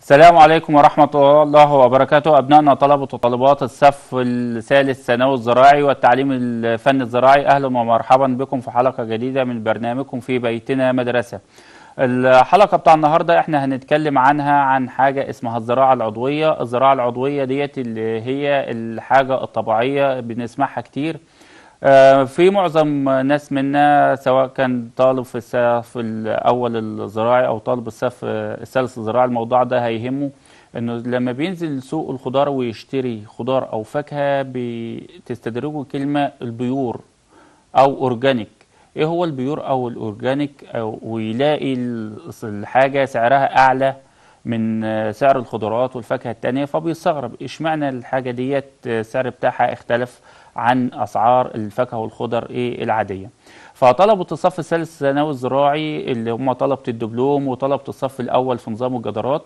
السلام عليكم ورحمة الله وبركاته أبنائنا طلبة وطالبات الصف الثالث الثانوي الزراعي والتعليم الفني الزراعي أهلا ومرحبا بكم في حلقة جديدة من برنامجكم في بيتنا مدرسة الحلقة بتاع النهاردة احنا هنتكلم عنها عن حاجة اسمها الزراعة العضوية الزراعة العضوية ديت اللي هي الحاجة الطبيعية بنسمعها كتير آه، في معظم ناس منا سواء كان طالب في الصف الاول الزراعي او طالب الصف الثالث الزراعي الموضوع ده هيهمه انه لما بينزل سوق الخضار ويشتري خضار او فاكهه بتستدرجه كلمه البيور او اورجانيك ايه هو البيور او الاورجانيك أو ويلاقي الحاجه سعرها اعلى من سعر الخضروات والفاكهه التانية فبيستغرب اشمعنى الحاجه ديت السعر بتاعها اختلف عن اسعار الفاكهه والخضر ايه العاديه فطلبه الصف الثالث الثانوي الزراعي اللي هم طلبه الدبلوم وطلبه الصف الاول في نظام الجدارات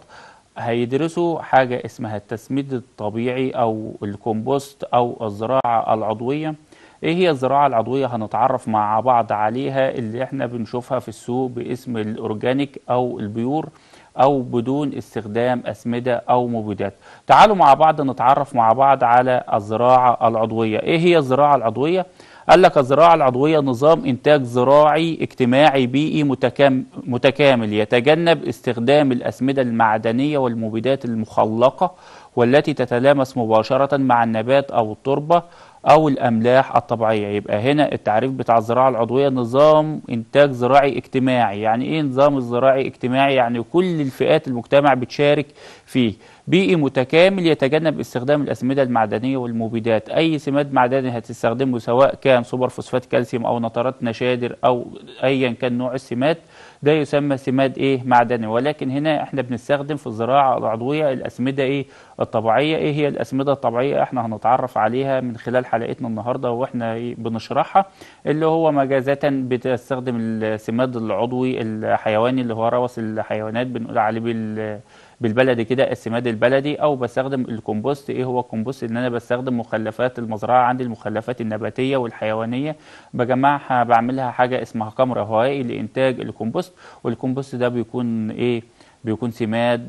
هيدرسوا حاجه اسمها التسميد الطبيعي او الكومبوست او الزراعه العضويه ايه هي الزراعه العضويه هنتعرف مع بعض عليها اللي احنا بنشوفها في السوق باسم الاورجانيك او البيور او بدون استخدام اسمده او مبيدات تعالوا مع بعض نتعرف مع بعض على الزراعه العضويه ايه هي الزراعه العضويه قال لك الزراعه العضويه نظام انتاج زراعي اجتماعي بيئي متكام متكامل يتجنب استخدام الاسمده المعدنيه والمبيدات المخلقه والتي تتلامس مباشره مع النبات او التربه او الاملاح الطبيعيه يبقى هنا التعريف بتاع الزراعه العضويه نظام انتاج زراعي اجتماعي يعني ايه نظام الزراعي اجتماعي يعني كل الفئات المجتمع بتشارك فيه بيئي متكامل يتجنب استخدام الاسمده المعدنيه والمبيدات اي سماد معدني هتستخدمه سواء كان سوبر فوسفات كالسيوم او نترات نشادر او ايا كان نوع السماد ده يسمى سماد ايه معدني ولكن هنا احنا بنستخدم في الزراعه العضويه الاسمده ايه الطبيعيه ايه هي الاسمده الطبيعيه احنا هنتعرف عليها من خلال حلقتنا النهارده واحنا إيه بنشرحها اللي هو مجازة بتستخدم السماد العضوي الحيواني اللي هو روث الحيوانات بنقول عليه بال بالبلدي كده السماد البلدي او بستخدم الكومبوست ايه هو الكومبوست ان انا بستخدم مخلفات المزرعه عندي المخلفات النباتيه والحيوانيه بجمعها بعملها حاجه اسمها قمر هوائي لانتاج الكومبوست والكومبوست ده بيكون ايه بيكون سماد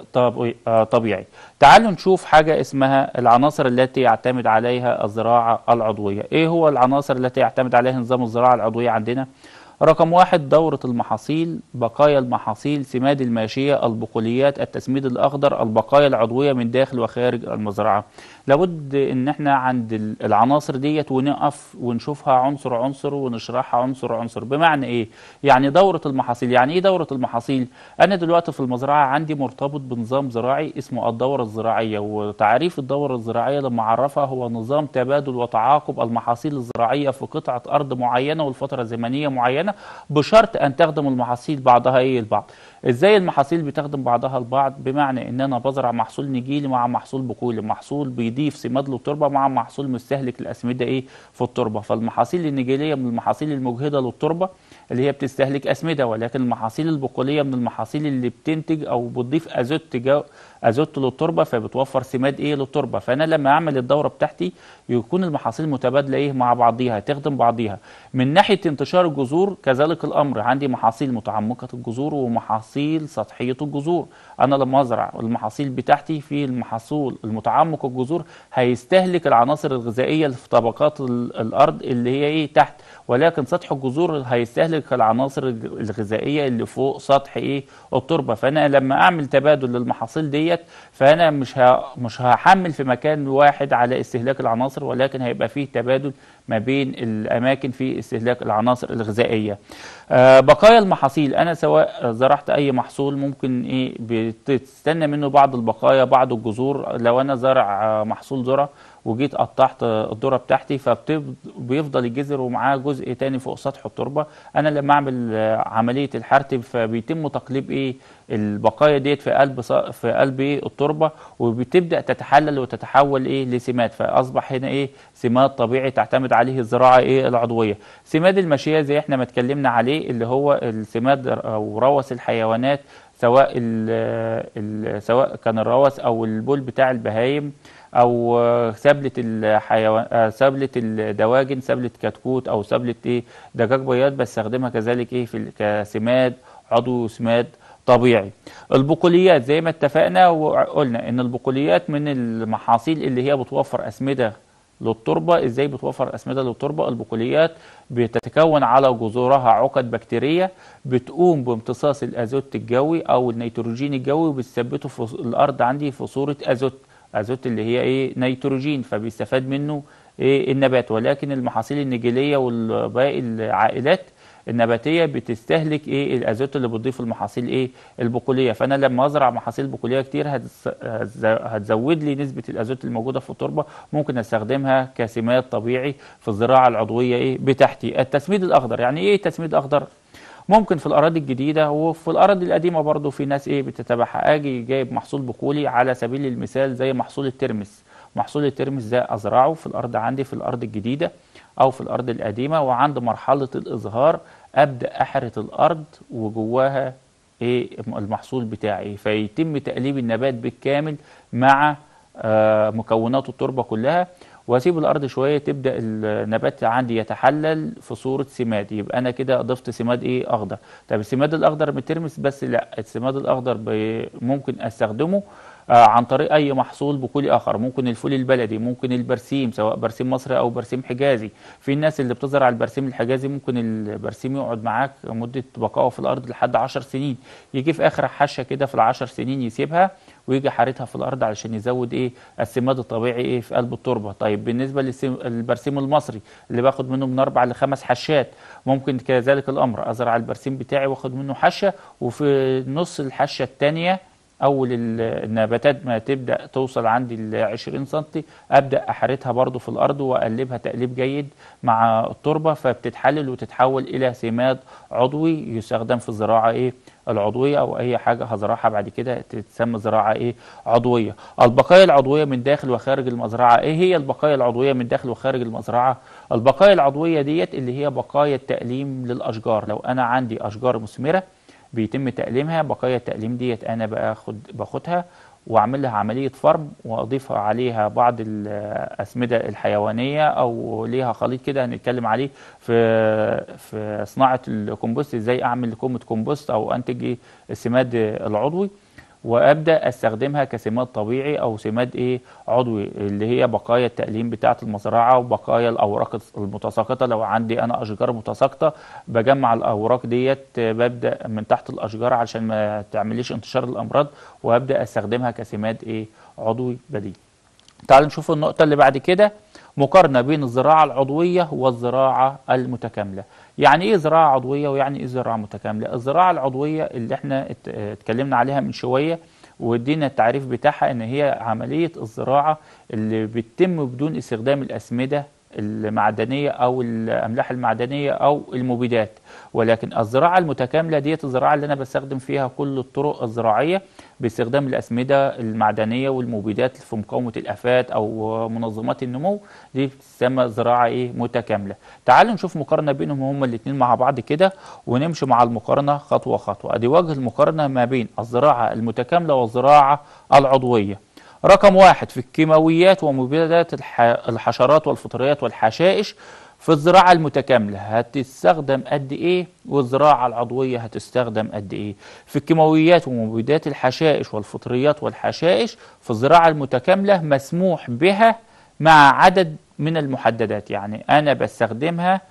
طبيعي تعالوا نشوف حاجة اسمها العناصر التي يعتمد عليها الزراعة العضوية ايه هو العناصر التي يعتمد عليها نظام الزراعة العضوية عندنا رقم واحد دورة المحاصيل بقايا المحاصيل سماد الماشية البقوليات التسميد الأخضر البقايا العضوية من داخل وخارج المزرعة لابد ان احنا عند العناصر ديت ونقف ونشوفها عنصر عنصر ونشرحها عنصر عنصر بمعنى ايه يعني دورة المحاصيل يعني ايه دورة المحاصيل انا دلوقتي في المزرعة عندي مرتبط بنظام زراعي اسمه الدورة الزراعية وتعريف الدورة الزراعية لما اعرفها هو نظام تبادل وتعاقب المحاصيل الزراعية في قطعة ارض معينة والفترة زمنية معينة بشرط ان تخدم المحاصيل بعضها ايه البعض ازاي المحاصيل بتخدم بعضها البعض بمعنى ان انا بزرع محصول نجيلي مع محصول بقولي محصول بيضيف سماد للتربه مع محصول مستهلك الاسمده ايه في التربه فالمحاصيل النجيليه من المحاصيل المجهده للتربه اللي هي بتستهلك اسمده ولكن المحاصيل البقوليه من المحاصيل اللي بتنتج او بتضيف ازوت جو ازوت للتربه فبتوفر سماد ايه للتربه فانا لما اعمل الدوره بتاعتي يكون المحاصيل متبادله ايه مع بعضيها تخدم بعضيها من ناحيه انتشار الجذور كذلك الامر عندي محاصيل متعمقه الجذور ومحاصيل سطحيه الجذور انا لما ازرع المحاصيل بتاعتي في المحصول المتعمق الجذور هيستهلك العناصر الغذائيه اللي في طبقات الارض اللي هي ايه تحت ولكن سطح الجذور هيستهلك العناصر الغذائيه اللي فوق سطح ايه التربه فانا لما اعمل تبادل للمحاصيل ديت فانا مش مش هحمل في مكان واحد على استهلاك العناصر ولكن هيبقى فيه تبادل ما بين الاماكن في استهلاك العناصر الغذائيه أه بقايا المحاصيل انا سواء زرعت اي محصول ممكن ايه بتستنى منه بعض البقايا بعض الجذور لو انا زرع محصول ذره وجيت قطعت الذره بتاعتي فبيفضل الجذر ومعاه جزء تاني فوق سطح التربه انا لما اعمل عمليه الحرث فبيتم تقليب ايه البقايا ديت في قلب في قلب ايه التربه وبتبدا تتحلل وتتحول ايه لسماد فاصبح هنا ايه سماد طبيعي تعتمد عليه الزراعه ايه العضويه سماد الماشيه زي احنا ما اتكلمنا عليه اللي هو السماد او روث الحيوانات سواء ال ال سواء كان الروث او البول بتاع البهايم او سبله الحيوان سبله الدواجن سبله كتكوت او سبله ايه دجاج بياض بستخدمها كذلك ايه في كسماد عضو سماد طبيعي البقوليات زي ما اتفقنا وقلنا ان البقوليات من المحاصيل اللي هي بتوفر اسمده للتربه ازاي بتوفر اسمده للتربه البقوليات بتتكون على جذورها عقد بكتيريه بتقوم بامتصاص الازوت الجوي او النيتروجين الجوي وبتثبته في الارض عندي في صوره ازوت ازوت اللي هي ايه نيتروجين فبيستفاد منه ايه النبات ولكن المحاصيل النجيليه والباقي العائلات النباتيه بتستهلك ايه الازوت اللي بتضيف المحاصيل ايه البقوليه فانا لما ازرع محاصيل بقوليه كتير هتزود لي نسبه الازوت الموجوده في التربه ممكن استخدمها كسماد طبيعي في الزراعه العضويه ايه بتاعتي التسميد الاخضر يعني ايه تسميد اخضر ممكن في الاراضي الجديده وفي الاراضي القديمه برضو في ناس ايه بتتبعها اجي جايب محصول بقولي على سبيل المثال زي محصول الترمس محصول الترمس ده ازرعه في الارض عندي في الارض الجديده او في الارض القديمه وعند مرحله الازهار ابدا احرث الارض وجواها ايه المحصول بتاعي فيتم تقليب النبات بالكامل مع آه مكونات التربه كلها واسيب الارض شويه تبدا النبات عندي يتحلل في صوره سماد يبقى انا كده ضفت سماد ايه اخضر طب السماد الاخضر بترمس بس لا السماد الاخضر ممكن استخدمه آه عن طريق اي محصول بقولي اخر ممكن الفول البلدي ممكن البرسيم سواء برسيم مصري او برسيم حجازي في الناس اللي بتزرع البرسيم الحجازي ممكن البرسيم يقعد معاك مده بقائه في الارض لحد 10 سنين يجي في اخر حشه كده في العشر سنين يسيبها ويجي حارتها في الارض علشان يزود ايه السماد الطبيعي ايه في قلب التربه طيب بالنسبه للبرسيم المصري اللي باخد منه من اربع لخمس حشات ممكن كذلك الامر ازرع البرسيم بتاعي واخد منه حشه وفي نص الحشه الثانيه اول النباتات ما تبدا توصل عندي ل 20 سم ابدا احرتها برضو في الارض واقلبها تقليب جيد مع التربه فبتتحلل وتتحول الى سماد عضوي يستخدم في الزراعه ايه العضويه او اي حاجه هزرعها بعد كده تتسمى زراعه ايه عضويه البقايا العضويه من داخل وخارج المزرعه ايه هي البقايا العضويه من داخل وخارج المزرعه البقايا العضويه ديت اللي هي بقايا التأليم للاشجار لو انا عندي اشجار مثمره بيتم تأليمها بقايا التأليم ديت أنا باخد باخدها واعمل لها عمليه فرم واضيف عليها بعض الاسمده الحيوانيه او ليها خليط كده هنتكلم عليه في في صناعه الكومبوست ازاي اعمل كومه كومبوست او انتج السماد العضوي وابدا استخدمها كسماد طبيعي او سماد ايه عضوي اللي هي بقايا التأليم بتاعه المزرعه وبقايا الاوراق المتساقطه لو عندي انا اشجار متساقطه بجمع الاوراق ديت ببدا من تحت الاشجار عشان ما تعمليش انتشار الامراض وابدا استخدمها كسماد ايه عضوي بديل تعالوا نشوف النقطه اللي بعد كده مقارنه بين الزراعه العضويه والزراعه المتكامله يعني ايه زراعه عضويه ويعني ايه زراعه متكامله الزراعه العضويه اللي احنا اتكلمنا عليها من شويه وادينا التعريف بتاعها ان هي عمليه الزراعه اللي بتتم بدون استخدام الاسمده المعدنيه او الاملاح المعدنيه او المبيدات ولكن الزراعه المتكامله ديت الزراعه اللي انا بستخدم فيها كل الطرق الزراعيه باستخدام الاسمده المعدنيه والمبيدات في مقاومه الافات او منظمات النمو دي بتسمى زراعه ايه متكامله تعالوا نشوف مقارنه بينهم هما الاثنين مع بعض كده ونمشي مع المقارنه خطوه خطوه ادي وجه المقارنه ما بين الزراعه المتكامله والزراعه العضويه رقم واحد في الكيماويات ومبيدات الحشرات والفطريات والحشائش في الزراعة المتكاملة هتستخدم قد إيه والزراعة العضوية هتستخدم قد إيه في الكيماويات ومبيدات الحشائش والفطريات والحشائش في الزراعة المتكاملة مسموح بها مع عدد من المحددات يعني أنا بستخدمها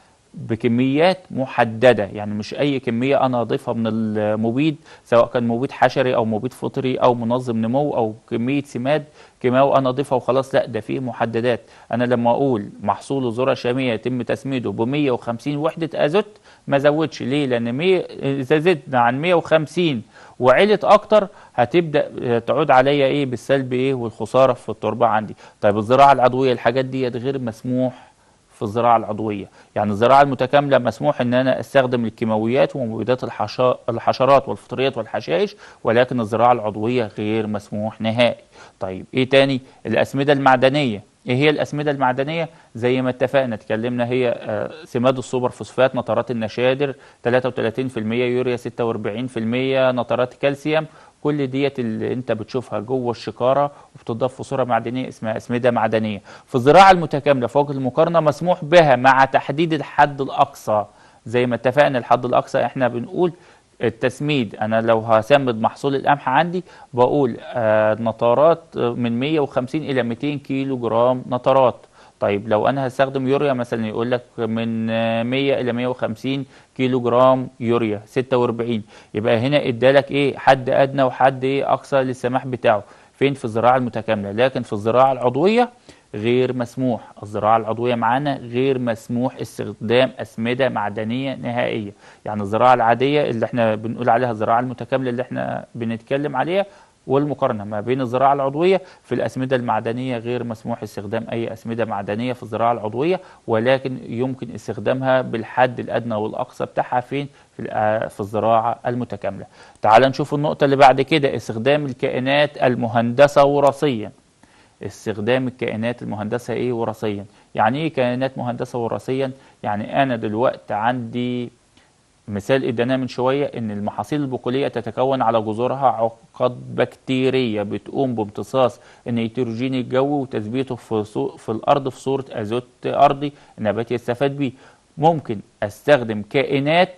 بكميات محدده يعني مش اي كميه انا اضيفها من المبيد سواء كان مبيد حشري او مبيد فطري او منظم نمو او كميه سماد كيماوي انا اضيفها وخلاص لا ده فيه محددات انا لما اقول محصول ذره شاميه يتم تسميده ب 150 وحده ازوت ما زودش ليه لان 100 اذا زدنا عن 150 وعلت اكتر هتبدا تعود عليا ايه بالسلب ايه والخساره في التربه عندي طيب الزراعه العضويه الحاجات ديت غير مسموح في الزراعة العضوية يعني الزراعة المتكاملة مسموح ان انا استخدم الكيماويات ومبيدات الحشرات والفطريات والحشائش ولكن الزراعة العضوية غير مسموح نهائي طيب ايه تاني الاسمدة المعدنية ايه هي الاسمده المعدنيه زي ما اتفقنا اتكلمنا هي سماد السوبر فوسفات نترات النشادر 33% يوريا 46% نترات كالسيوم كل ديت اللي انت بتشوفها جوه الشكاره وبتضاف في صوره معدنيه اسمها اسمده معدنيه في الزراعه المتكامله فوق المقارنه مسموح بها مع تحديد الحد الاقصى زي ما اتفقنا الحد الاقصى احنا بنقول التسميد انا لو هسمد محصول القمح عندي بقول آه نطرات من 150 الى 200 كيلو جرام نطرات طيب لو انا هستخدم يوريا مثلا يقول لك من آه، 100 الى 150 كيلو جرام يوريا 46 يبقى هنا ادالك ايه حد ادنى وحد ايه اقصى للسماح بتاعه فين في الزراعه المتكامله لكن في الزراعه العضويه غير مسموح الزراعة العضوية معانا غير مسموح استخدام أسمدة معدنية نهائية يعني الزراعة العادية اللي احنا بنقول عليها الزراعة المتكاملة اللي احنا بنتكلم عليها والمقارنة ما بين الزراعة العضوية في الأسمدة المعدنية غير مسموح استخدام أي أسمدة معدنية في الزراعة العضوية ولكن يمكن استخدامها بالحد الأدنى والأقصى بتاعها فين في الآ- في الزراعة المتكاملة تعال نشوف النقطة اللي بعد كده استخدام الكائنات المهندسة وراثيا استخدام الكائنات المهندسة ايه وراثيا يعني ايه كائنات مهندسة وراثيا يعني انا دلوقتي عندي مثال ادانا من شوية ان المحاصيل البقولية تتكون على جذورها عقد بكتيرية بتقوم بامتصاص النيتروجين الجوي وتثبيته في, صو- في الارض في صورة ازوت ارضي النبات يستفاد بيه ممكن استخدم كائنات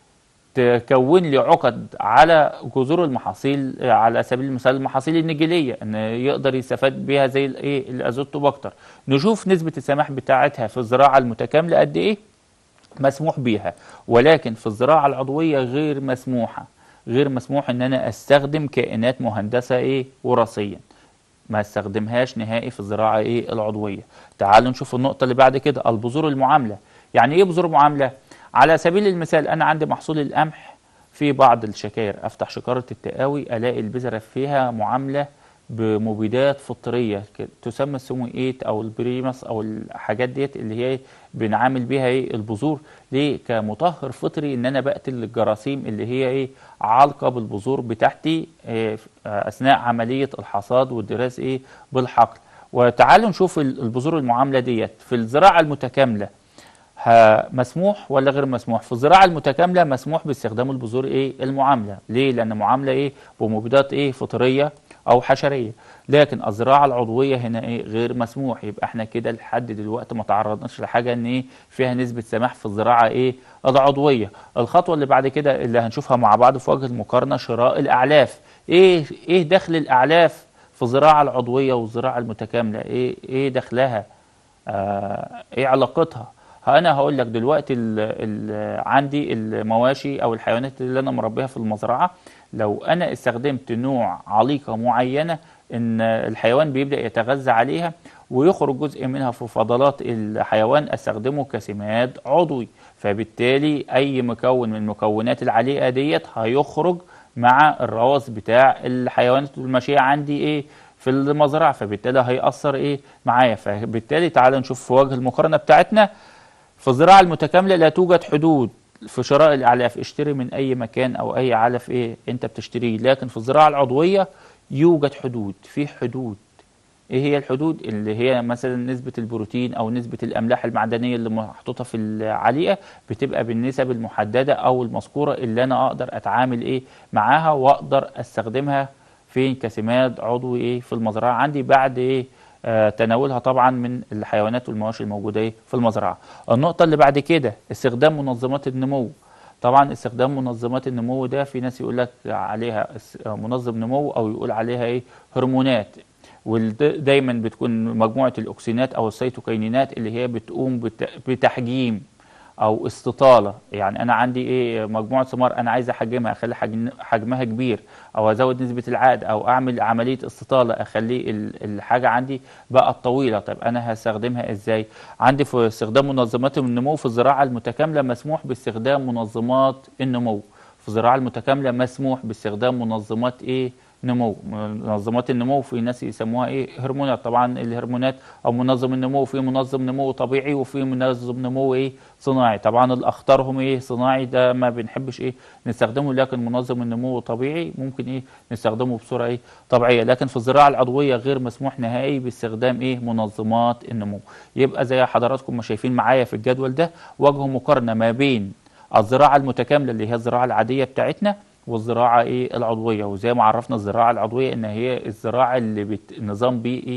تكون لي عقد على جذور المحاصيل على سبيل المثال المحاصيل النجيليه ان يقدر يستفاد بيها زي الايه الازوتوباكتر نشوف نسبه السماح بتاعتها في الزراعه المتكامله قد ايه مسموح بيها ولكن في الزراعه العضويه غير مسموحه غير مسموح ان انا استخدم كائنات مهندسه ايه وراثيا ما استخدمهاش نهائي في الزراعه ايه العضويه تعالوا نشوف النقطه اللي بعد كده البذور المعامله يعني ايه بذور معامله على سبيل المثال انا عندي محصول القمح في بعض الشكاير افتح شكاره التقاوي الاقي البذره فيها معامله بمبيدات فطريه ك- تسمى السموئيت او البريمس او الحاجات ديت اللي هي بنعامل بيها ايه البذور ليه كمطهر فطري ان انا بقتل الجراثيم اللي هي ايه عالقه بالبذور بتاعتي إيه ف- اثناء عمليه الحصاد والدراس ايه بالحقل وتعالوا نشوف ال- البذور المعامله ديت في الزراعه المتكامله ها- مسموح ولا غير مسموح في الزراعه المتكامله مسموح باستخدام البذور ايه المعامله ليه لان معامله ايه بمبيدات ايه فطريه او حشريه لكن الزراعه العضويه هنا ايه غير مسموح يبقى احنا كده لحد دلوقتي ما تعرضناش لحاجه ان ايه فيها نسبه سماح في الزراعه ايه العضويه الخطوه اللي بعد كده اللي هنشوفها مع بعض في وجه المقارنه شراء الاعلاف ايه ايه دخل الاعلاف في الزراعه العضويه والزراعه المتكامله ايه ايه دخلها آه ايه علاقتها انا هقول لك دلوقتي ال ال عندي المواشي او الحيوانات اللي انا مربيها في المزرعه لو انا استخدمت نوع عليقه معينه ان الحيوان بيبدا يتغذى عليها ويخرج جزء منها في فضلات الحيوان استخدمه كسماد عضوي فبالتالي اي مكون من مكونات العليقه ديت هيخرج مع الرواس بتاع الحيوانات الماشيه عندي ايه في المزرعه فبالتالي هيأثر ايه معايا فبالتالي تعالى نشوف في وجه المقارنه بتاعتنا في الزراعه المتكامله لا توجد حدود في شراء الاعلاف اشتري من اي مكان او اي علف ايه انت بتشتريه لكن في الزراعه العضويه يوجد حدود في حدود ايه هي الحدود اللي هي مثلا نسبة البروتين او نسبة الاملاح المعدنية اللي محطوطة في العليقة بتبقى بالنسب المحددة او المذكورة اللي انا اقدر اتعامل ايه معاها واقدر استخدمها فين كسماد عضوي ايه في المزرعة عندي بعد ايه آه تناولها طبعا من الحيوانات والمواشي الموجودة ايه في المزرعة النقطة اللي بعد كده استخدام منظمات النمو طبعا استخدام منظمات النمو ده في ناس يقول لك عليها منظم نمو او يقول عليها ايه هرمونات ودايما بتكون مجموعه الاكسينات او السيتوكينينات اللي هي بتقوم بت- بتحجيم او استطاله يعني انا عندي ايه مجموعه ثمار انا عايز احجمها اخلي حجم حجمها كبير او ازود نسبه العائد او اعمل عمليه استطاله اخلي ال- الحاجه عندي بقت طويله طب انا هستخدمها ازاي عندي في استخدام منظمات النمو في الزراعه المتكامله مسموح باستخدام منظمات النمو في الزراعه المتكامله مسموح باستخدام منظمات ايه نمو منظمات النمو في ناس يسموها ايه هرمونات طبعا الهرمونات او منظم النمو في منظم نمو طبيعي وفي منظم نمو ايه صناعي طبعا الاخطرهم ايه صناعي ده ما بنحبش ايه نستخدمه لكن منظم النمو طبيعي ممكن ايه نستخدمه بصوره ايه طبيعيه لكن في الزراعه العضويه غير مسموح نهائي باستخدام ايه منظمات النمو يبقى زي حضراتكم ما شايفين معايا في الجدول ده وجه مقارنه ما بين الزراعه المتكامله اللي هي الزراعه العاديه بتاعتنا والزراعه ايه العضويه وزي ما عرفنا الزراعه العضويه ان هي الزراعه اللي بت... نظام بيئي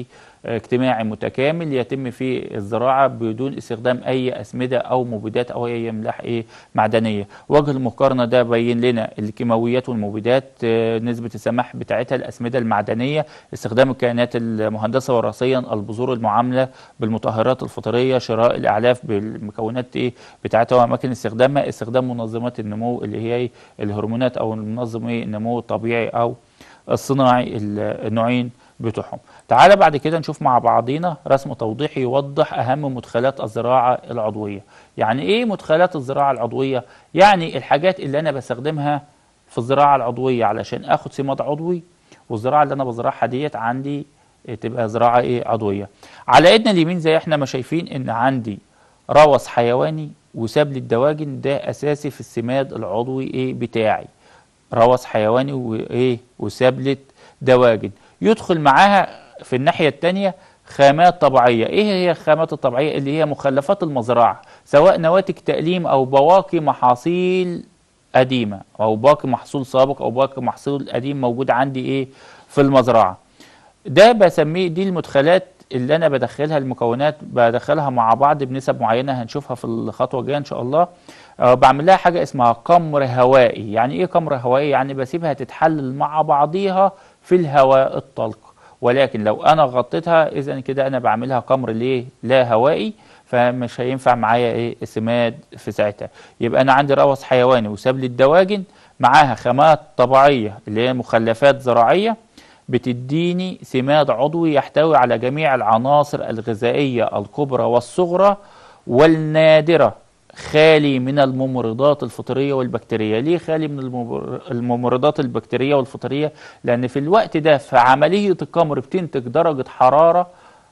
اجتماعي متكامل يتم فيه الزراعة بدون استخدام أي أسمدة أو مبيدات أو أي أملاح إيه معدنية وجه المقارنة ده بين لنا الكيماويات والمبيدات آه، نسبة السماح بتاعتها الأسمدة المعدنية استخدام الكائنات المهندسة وراثيا البذور المعاملة بالمطهرات الفطرية شراء الأعلاف بالمكونات إيه بتاعتها وأماكن استخدامها استخدام منظمات النمو اللي هي الهرمونات أو منظم إيه النمو الطبيعي أو الصناعي النوعين بتوعهم تعالى بعد كده نشوف مع بعضينا رسم توضيحي يوضح أهم مدخلات الزراعة العضوية يعني إيه مدخلات الزراعة العضوية؟ يعني الحاجات اللي أنا بستخدمها في الزراعة العضوية علشان أخد سماد عضوي والزراعة اللي أنا بزرعها ديت عندي تبقى زراعة إيه عضوية على إيدنا اليمين زي إحنا ما شايفين إن عندي روث حيواني وسبل الدواجن ده أساسي في السماد العضوي إيه بتاعي روث حيواني وإيه وسبلة دواجن يدخل معاها في الناحية التانية خامات طبيعية ايه هي الخامات الطبيعية اللي هي مخلفات المزرعة سواء نواتج تأليم او بواقي محاصيل قديمة او باقي محصول سابق او باقي محصول قديم موجود عندي ايه في المزرعة ده بسميه دي المدخلات اللي انا بدخلها المكونات بدخلها مع بعض بنسب معينة هنشوفها في الخطوة الجاية ان شاء الله أه بعمل لها حاجة اسمها قمر هوائي يعني ايه قمر هوائي يعني بسيبها تتحلل مع بعضيها في الهواء الطلق ولكن لو انا غطيتها اذا كده انا بعملها قمر ليه لا هوائي فمش هينفع معايا ايه السماد في ساعتها يبقى انا عندي روث حيواني وسبل الدواجن معاها خامات طبيعيه اللي هي مخلفات زراعيه بتديني سماد عضوي يحتوي على جميع العناصر الغذائيه الكبرى والصغرى والنادره خالي من الممرضات الفطرية والبكتيرية ليه خالي من الممرضات البكتيرية والفطرية لأن في الوقت ده في عملية القمر بتنتج درجة حرارة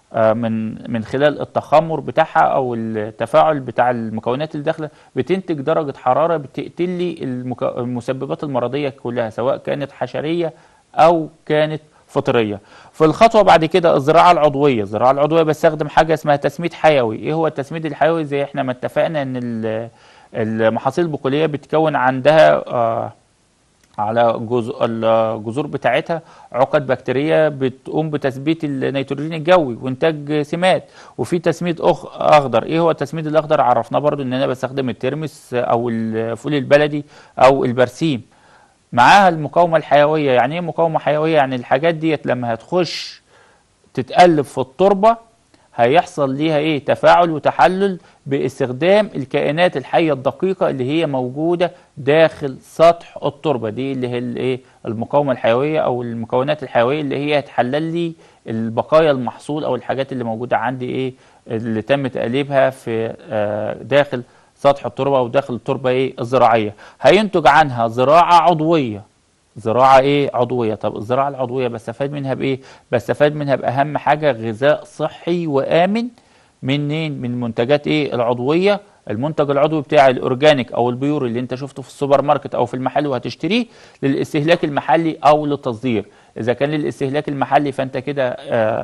من من خلال التخمر بتاعها او التفاعل بتاع المكونات اللي داخله بتنتج درجه حراره بتقتل لي المسببات المرضيه كلها سواء كانت حشريه او كانت فطريه في الخطوه بعد كده الزراعه العضويه الزراعه العضويه بستخدم حاجه اسمها تسميد حيوي ايه هو التسميد الحيوي زي احنا ما اتفقنا ان المحاصيل البقوليه بتكون عندها آه على الجذور بتاعتها عقد بكتيريه بتقوم بتثبيت النيتروجين الجوي وانتاج سمات وفي تسميد أخ اخضر ايه هو التسميد الاخضر عرفناه برضو ان انا بستخدم الترمس او الفول البلدي او البرسيم معاها المقاومه الحيويه يعني ايه مقاومه حيويه يعني الحاجات ديت لما هتخش تتقلب في التربه هيحصل ليها ايه تفاعل وتحلل باستخدام الكائنات الحيه الدقيقه اللي هي موجوده داخل سطح التربه دي اللي هي الايه المقاومه الحيويه او المكونات الحيويه اللي هي هتحلل لي البقايا المحصول او الحاجات اللي موجوده عندي ايه اللي تم تقليبها في آه داخل سطح التربه او داخل التربه ايه الزراعيه هينتج عنها زراعه عضويه زراعة ايه عضوية طب الزراعة العضوية بستفاد منها بايه بستفاد منها باهم حاجة غذاء صحي وآمن منين من منتجات ايه العضوية المنتج العضوي بتاعي الاورجانيك او البيور اللي انت شفته في السوبر ماركت او في المحل وهتشتريه للاستهلاك المحلي او للتصدير اذا كان للاستهلاك المحلي فانت كده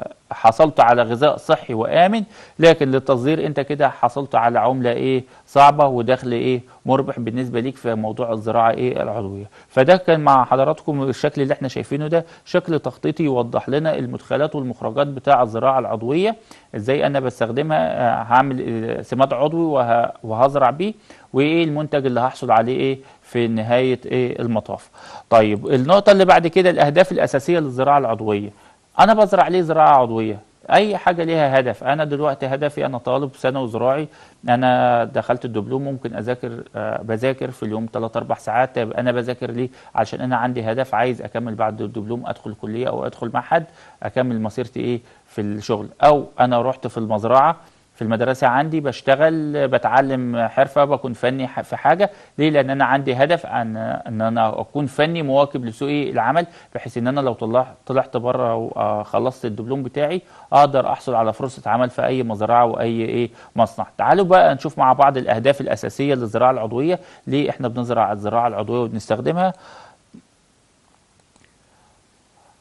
حصلت على غذاء صحي وامن لكن للتصدير انت كده حصلت على عمله ايه صعبه ودخل ايه مربح بالنسبه ليك في موضوع الزراعه ايه العضويه فده كان مع حضراتكم الشكل اللي احنا شايفينه ده شكل تخطيطي يوضح لنا المدخلات والمخرجات بتاع الزراعه العضويه ازاي انا بستخدمها هعمل سماد عضوي وهزرع بيه وايه المنتج اللي هحصل عليه ايه في نهايه ايه المطاف طيب النقطه اللي بعد كده الاهداف الاساسيه للزراعه العضويه انا بزرع ليه زراعه عضويه اي حاجه ليها هدف انا دلوقتي هدفي انا طالب ثانوي زراعي انا دخلت الدبلوم ممكن اذاكر آه بذاكر في اليوم 3 4 ساعات طيب انا بذاكر ليه علشان انا عندي هدف عايز اكمل بعد الدبلوم ادخل كليه او ادخل معهد اكمل مسيرتي ايه في الشغل او انا رحت في المزرعه في المدرسة عندي بشتغل بتعلم حرفة بكون فني في حاجة ليه لأن أنا عندي هدف أن, أن أنا أكون فني مواكب لسوق العمل بحيث أن أنا لو طلعت طلعت بره وخلصت الدبلوم بتاعي أقدر أحصل على فرصة عمل في أي مزرعة وأي إيه مصنع تعالوا بقى نشوف مع بعض الأهداف الأساسية للزراعة العضوية ليه إحنا بنزرع الزراعة العضوية وبنستخدمها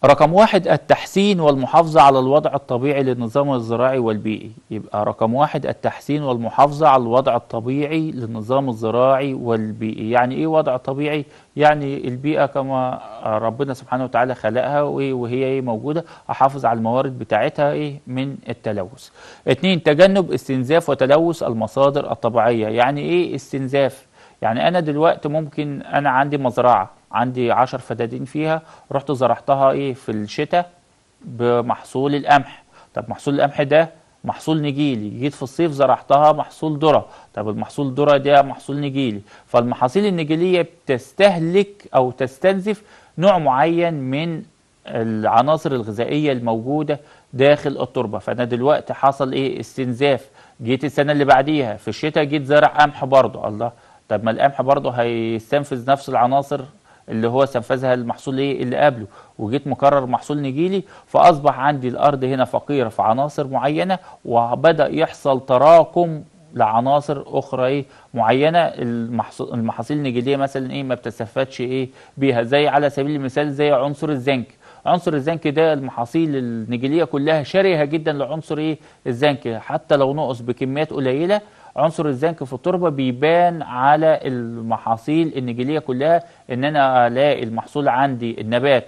رقم واحد التحسين والمحافظة على الوضع الطبيعي للنظام الزراعي والبيئي يبقى رقم واحد التحسين والمحافظة على الوضع الطبيعي للنظام الزراعي والبيئي يعني ايه وضع طبيعي يعني البيئة كما ربنا سبحانه وتعالى خلقها وهي ايه موجودة احافظ على الموارد بتاعتها ايه من التلوث اتنين تجنب استنزاف وتلوث المصادر الطبيعية يعني ايه استنزاف يعني انا دلوقتي ممكن انا عندي مزرعة عندي عشر فدادين فيها رحت زرعتها ايه في الشتاء بمحصول القمح طب محصول القمح ده محصول نجيلي جيت في الصيف زرعتها محصول ذره طب المحصول الذره ده محصول نجيلي فالمحاصيل النجيليه بتستهلك او تستنزف نوع معين من العناصر الغذائيه الموجوده داخل التربه فانا دلوقتي حصل ايه استنزاف جيت السنه اللي بعديها في الشتاء جيت زرع قمح برضه الله طب ما القمح برضه هيستنفذ نفس العناصر اللي هو استنفذها المحصول ايه اللي قبله وجيت مكرر محصول نجيلي فاصبح عندي الارض هنا فقيره في عناصر معينه وبدا يحصل تراكم لعناصر اخرى ايه معينه المحاصيل النجيليه مثلا ايه ما بتستفادش ايه بيها زي على سبيل المثال زي عنصر الزنك عنصر الزنك ده المحاصيل النجيليه كلها شرهه جدا لعنصر ايه الزنك حتى لو نقص بكميات قليله عنصر الزنك في التربه بيبان على المحاصيل النجيليه كلها ان انا الاقي المحصول عندي النبات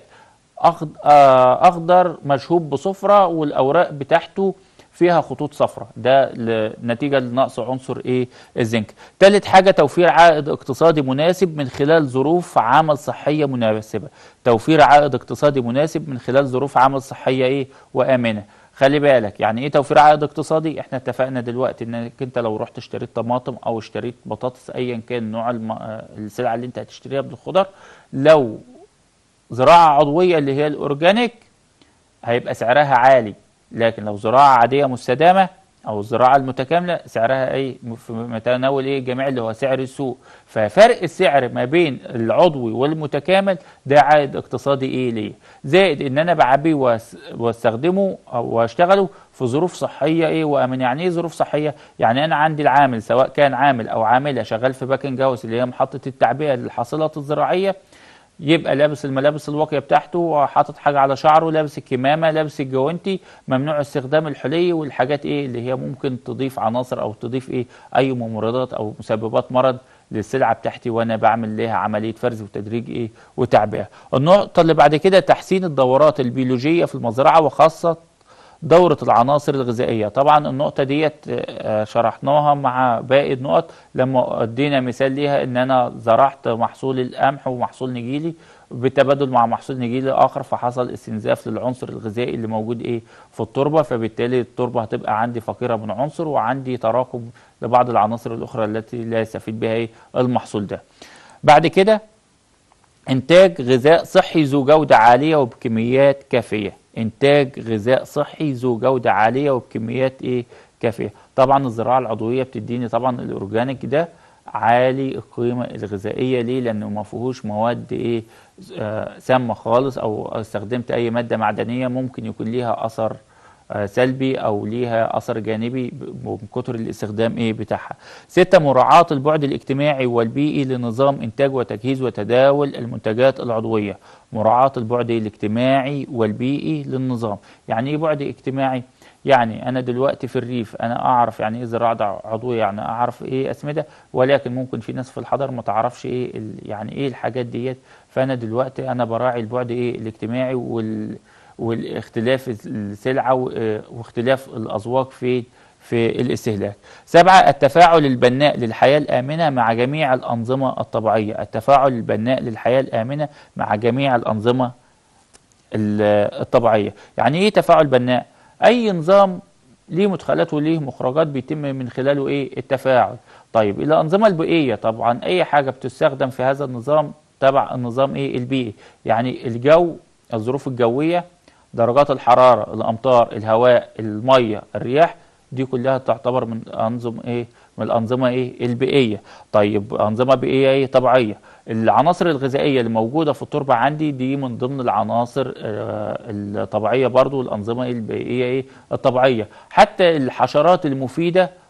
آه، اخضر مشهوب بصفرة والاوراق بتاعته فيها خطوط صفراء ده نتيجه لنقص عنصر ايه الزنك ثالث حاجه توفير عائد اقتصادي مناسب من خلال ظروف عمل صحيه مناسبه توفير عائد اقتصادي مناسب من خلال ظروف عمل صحيه ايه وامنه خلي بالك يعني ايه توفير عائد اقتصادي احنا اتفقنا دلوقتي انك انت لو رحت اشتريت طماطم او اشتريت بطاطس ايا كان نوع الم... السلعه اللي انت هتشتريها بالخضر لو زراعه عضويه اللي هي الاورجانيك هيبقى سعرها عالي لكن لو زراعه عاديه مستدامه او الزراعه المتكامله سعرها ايه في متناول ايه جميع اللي هو سعر السوق ففرق السعر ما بين العضوي والمتكامل ده عائد اقتصادي ايه ليه زائد ان انا بعبيه واستخدمه واشتغله في ظروف صحيه ايه وامن يعني ايه ظروف صحيه يعني انا عندي العامل سواء كان عامل او عامله شغال في باكنج هاوس اللي هي محطه التعبئه للحاصلات الزراعيه يبقى لابس الملابس الواقيه بتاعته حاطط حاجه على شعره لابس الكمامه لابس الجوانتي ممنوع استخدام الحلي والحاجات ايه اللي هي ممكن تضيف عناصر او تضيف ايه اي ممرضات او مسببات مرض للسلعه بتاعتي وانا بعمل لها عمليه فرز وتدريج ايه وتعبئه. النقطه اللي بعد كده تحسين الدورات البيولوجيه في المزرعه وخاصه دورة العناصر الغذائية طبعا النقطة ديت آه، شرحناها مع باقي النقط لما ادينا مثال ليها ان انا زرعت محصول القمح ومحصول نجيلي بالتبادل مع محصول نجيلي اخر فحصل استنزاف للعنصر الغذائي اللي موجود ايه في التربه فبالتالي التربه هتبقى عندي فقيره من عنصر وعندي تراكم لبعض العناصر الاخرى التي لا يستفيد بها ايه المحصول ده بعد كده انتاج غذاء صحي ذو جوده عاليه وبكميات كافيه انتاج غذاء صحي ذو جوده عاليه وبكميات ايه كافيه طبعا الزراعه العضويه بتديني طبعا الاورجانيك ده عالي القيمه الغذائيه ليه لانه ما فيهوش مواد ايه آه سامه خالص او استخدمت اي ماده معدنيه ممكن يكون ليها اثر آه، سلبي او ليها اثر جانبي من كتر الاستخدام ايه بتاعها. ستة مراعاة البعد الاجتماعي والبيئي لنظام انتاج وتجهيز وتداول المنتجات العضوية. مراعاة البعد الاجتماعي والبيئي للنظام. يعني ايه بعد اجتماعي؟ يعني انا دلوقتي في الريف انا اعرف يعني ايه زراعه عضويه يعني اعرف ايه اسمده ولكن ممكن في ناس في الحضر ما تعرفش ايه يعني ايه الحاجات ديت فانا دلوقتي انا براعي البعد ايه الاجتماعي وال والاختلاف السلعة آه، واختلاف الأذواق في في الاستهلاك سبعة التفاعل البناء للحياة الآمنة مع جميع الأنظمة الطبيعية التفاعل البناء للحياة الآمنة مع جميع الأنظمة الطبيعية يعني إيه تفاعل بناء أي نظام ليه مدخلات وليه مخرجات بيتم من خلاله إيه التفاعل طيب الأنظمة البيئية طبعا أي حاجة بتستخدم في هذا النظام تبع النظام إيه البيئي يعني الجو الظروف الجوية درجات الحرارة الأمطار الهواء المية الرياح دي كلها تعتبر من أنظم إيه من الأنظمة إيه البيئية طيب أنظمة بيئية إيه طبيعية العناصر الغذائية اللي موجودة في التربة عندي دي من ضمن العناصر آه الطبيعية برضو الأنظمة البيئية إيه الطبيعية حتى الحشرات المفيدة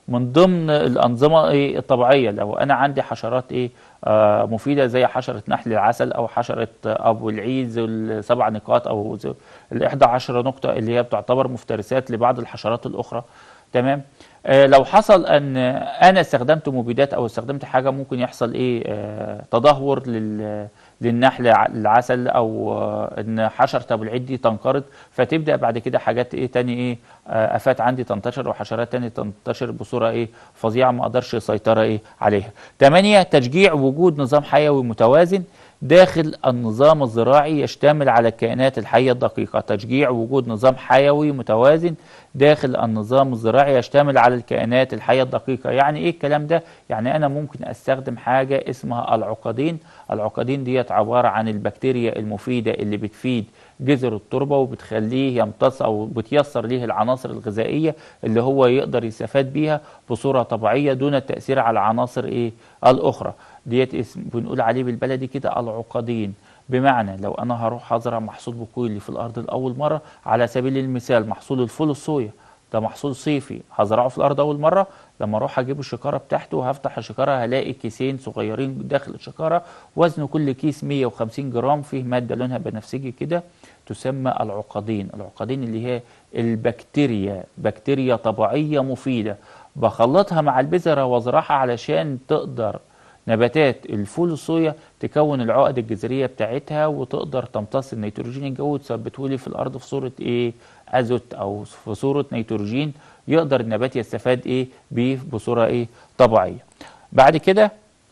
من ضمن الانظمه ايه الطبيعيه لو انا عندي حشرات ايه آه مفيده زي حشره نحل العسل او حشره ابو العيد ذو السبع نقاط او ذو ال 11 نقطه اللي هي بتعتبر مفترسات لبعض الحشرات الاخرى تمام آه لو حصل ان انا استخدمت مبيدات او استخدمت حاجه ممكن يحصل ايه آه تدهور لل للنحل العسل او آه ان حشره ابو العيد دي تنقرض فتبدا بعد كده حاجات ايه تاني ايه آه افات عندي تنتشر وحشرات تاني تنتشر بصوره ايه فظيعه ما اقدرش سيطره ايه عليها. ثمانية تشجيع وجود نظام حيوي متوازن داخل النظام الزراعي يشتمل على الكائنات الحية الدقيقة تشجيع وجود نظام حيوي متوازن داخل النظام الزراعي يشتمل على الكائنات الحية الدقيقة يعني ايه الكلام ده يعني انا ممكن استخدم حاجة اسمها العقدين العقدين ديت عبارة عن البكتيريا المفيدة اللي بتفيد جذر التربة وبتخليه يمتص أو بتيسر ليه العناصر الغذائية اللي هو يقدر يستفاد بيها بصورة طبيعية دون التأثير على العناصر إيه الأخرى ديت اسم بنقول عليه بالبلدي كده العقدين بمعنى لو أنا هروح أزرع محصول بقولي في الأرض لأول مرة على سبيل المثال محصول الفول الصويا ده محصول صيفي هزرعه في الارض اول مره لما اروح اجيب الشكاره بتاعته وهفتح الشكاره هلاقي كيسين صغيرين داخل الشكاره وزن كل كيس 150 جرام فيه ماده لونها بنفسجي كده تسمى العقدين العقدين اللي هي البكتيريا بكتيريا طبيعيه مفيده بخلطها مع البذره وازرعها علشان تقدر نباتات الفول الصويا تكون العقد الجذريه بتاعتها وتقدر تمتص النيتروجين الجوي وتثبته لي في الارض في صوره ايه ازوت او في صوره نيتروجين يقدر النبات يستفاد ايه بيه بصوره ايه طبيعيه بعد كده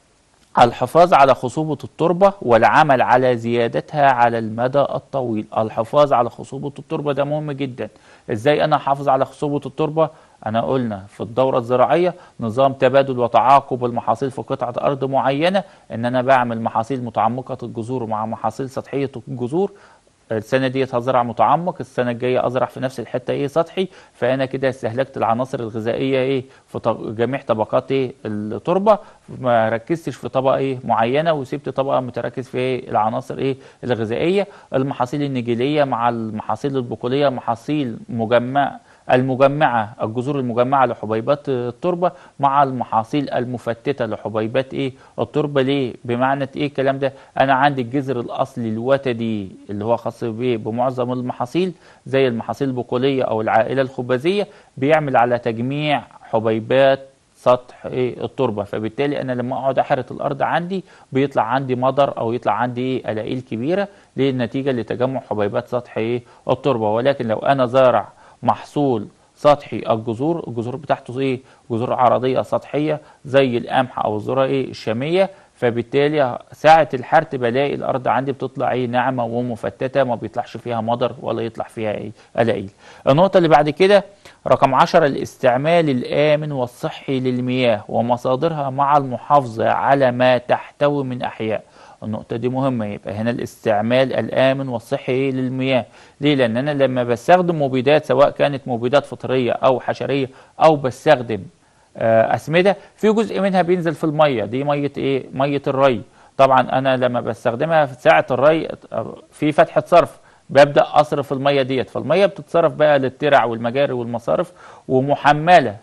الحفاظ على خصوبة التربة والعمل على زيادتها على المدى الطويل الحفاظ على خصوبة التربة ده مهم جدا ازاي انا احافظ على خصوبة التربة انا قلنا في الدورة الزراعية نظام تبادل وتعاقب المحاصيل في قطعة ارض معينة ان انا بعمل محاصيل متعمقة الجذور مع محاصيل سطحية الجذور السنه ديت هزرع متعمق السنه الجايه ازرع في نفس الحته ايه سطحي فانا كده استهلكت العناصر الغذائيه ايه في جميع طبقات ايه التربه ما ركزتش في طبقه ايه معينه وسبت طبقه متركز في إيه العناصر ايه الغذائيه المحاصيل النجيليه مع المحاصيل البقوليه محاصيل مجمع المجمعة الجذور المجمعة لحبيبات التربة مع المحاصيل المفتتة لحبيبات ايه التربة ليه بمعنى ايه الكلام ده انا عندي الجذر الاصلي الوتدي اللي هو خاص بايه بمعظم المحاصيل زي المحاصيل البقولية او العائلة الخبازية بيعمل على تجميع حبيبات سطح ايه التربه فبالتالي انا لما اقعد احرث الارض عندي بيطلع عندي مضر او يطلع عندي ايه قلاقيل كبيره ليه نتيجه لتجمع حبيبات سطح ايه التربه ولكن لو انا زارع محصول سطحي الجذور الجذور بتاعته ايه جذور عرضيه سطحيه زي القمح او الذره ايه الشاميه فبالتالي ساعة الحرث بلاقي الأرض عندي بتطلع إيه ناعمة ومفتتة ما بيطلعش فيها مضر ولا يطلع فيها إيه قلاقيل. النقطة اللي بعد كده رقم عشرة الاستعمال الآمن والصحي للمياه ومصادرها مع المحافظة على ما تحتوي من أحياء. النقطة دي مهمة يبقى هنا الاستعمال الآمن والصحي للمياه ليه؟ لأن أنا لما بستخدم مبيدات سواء كانت مبيدات فطرية أو حشرية أو بستخدم أسمدة في جزء منها بينزل في المية دي مية إيه؟ مية الري طبعا أنا لما بستخدمها في ساعة الري في فتحة صرف ببدا اصرف الميه ديت فالميه بتتصرف بقى للترع والمجاري والمصارف ومحمله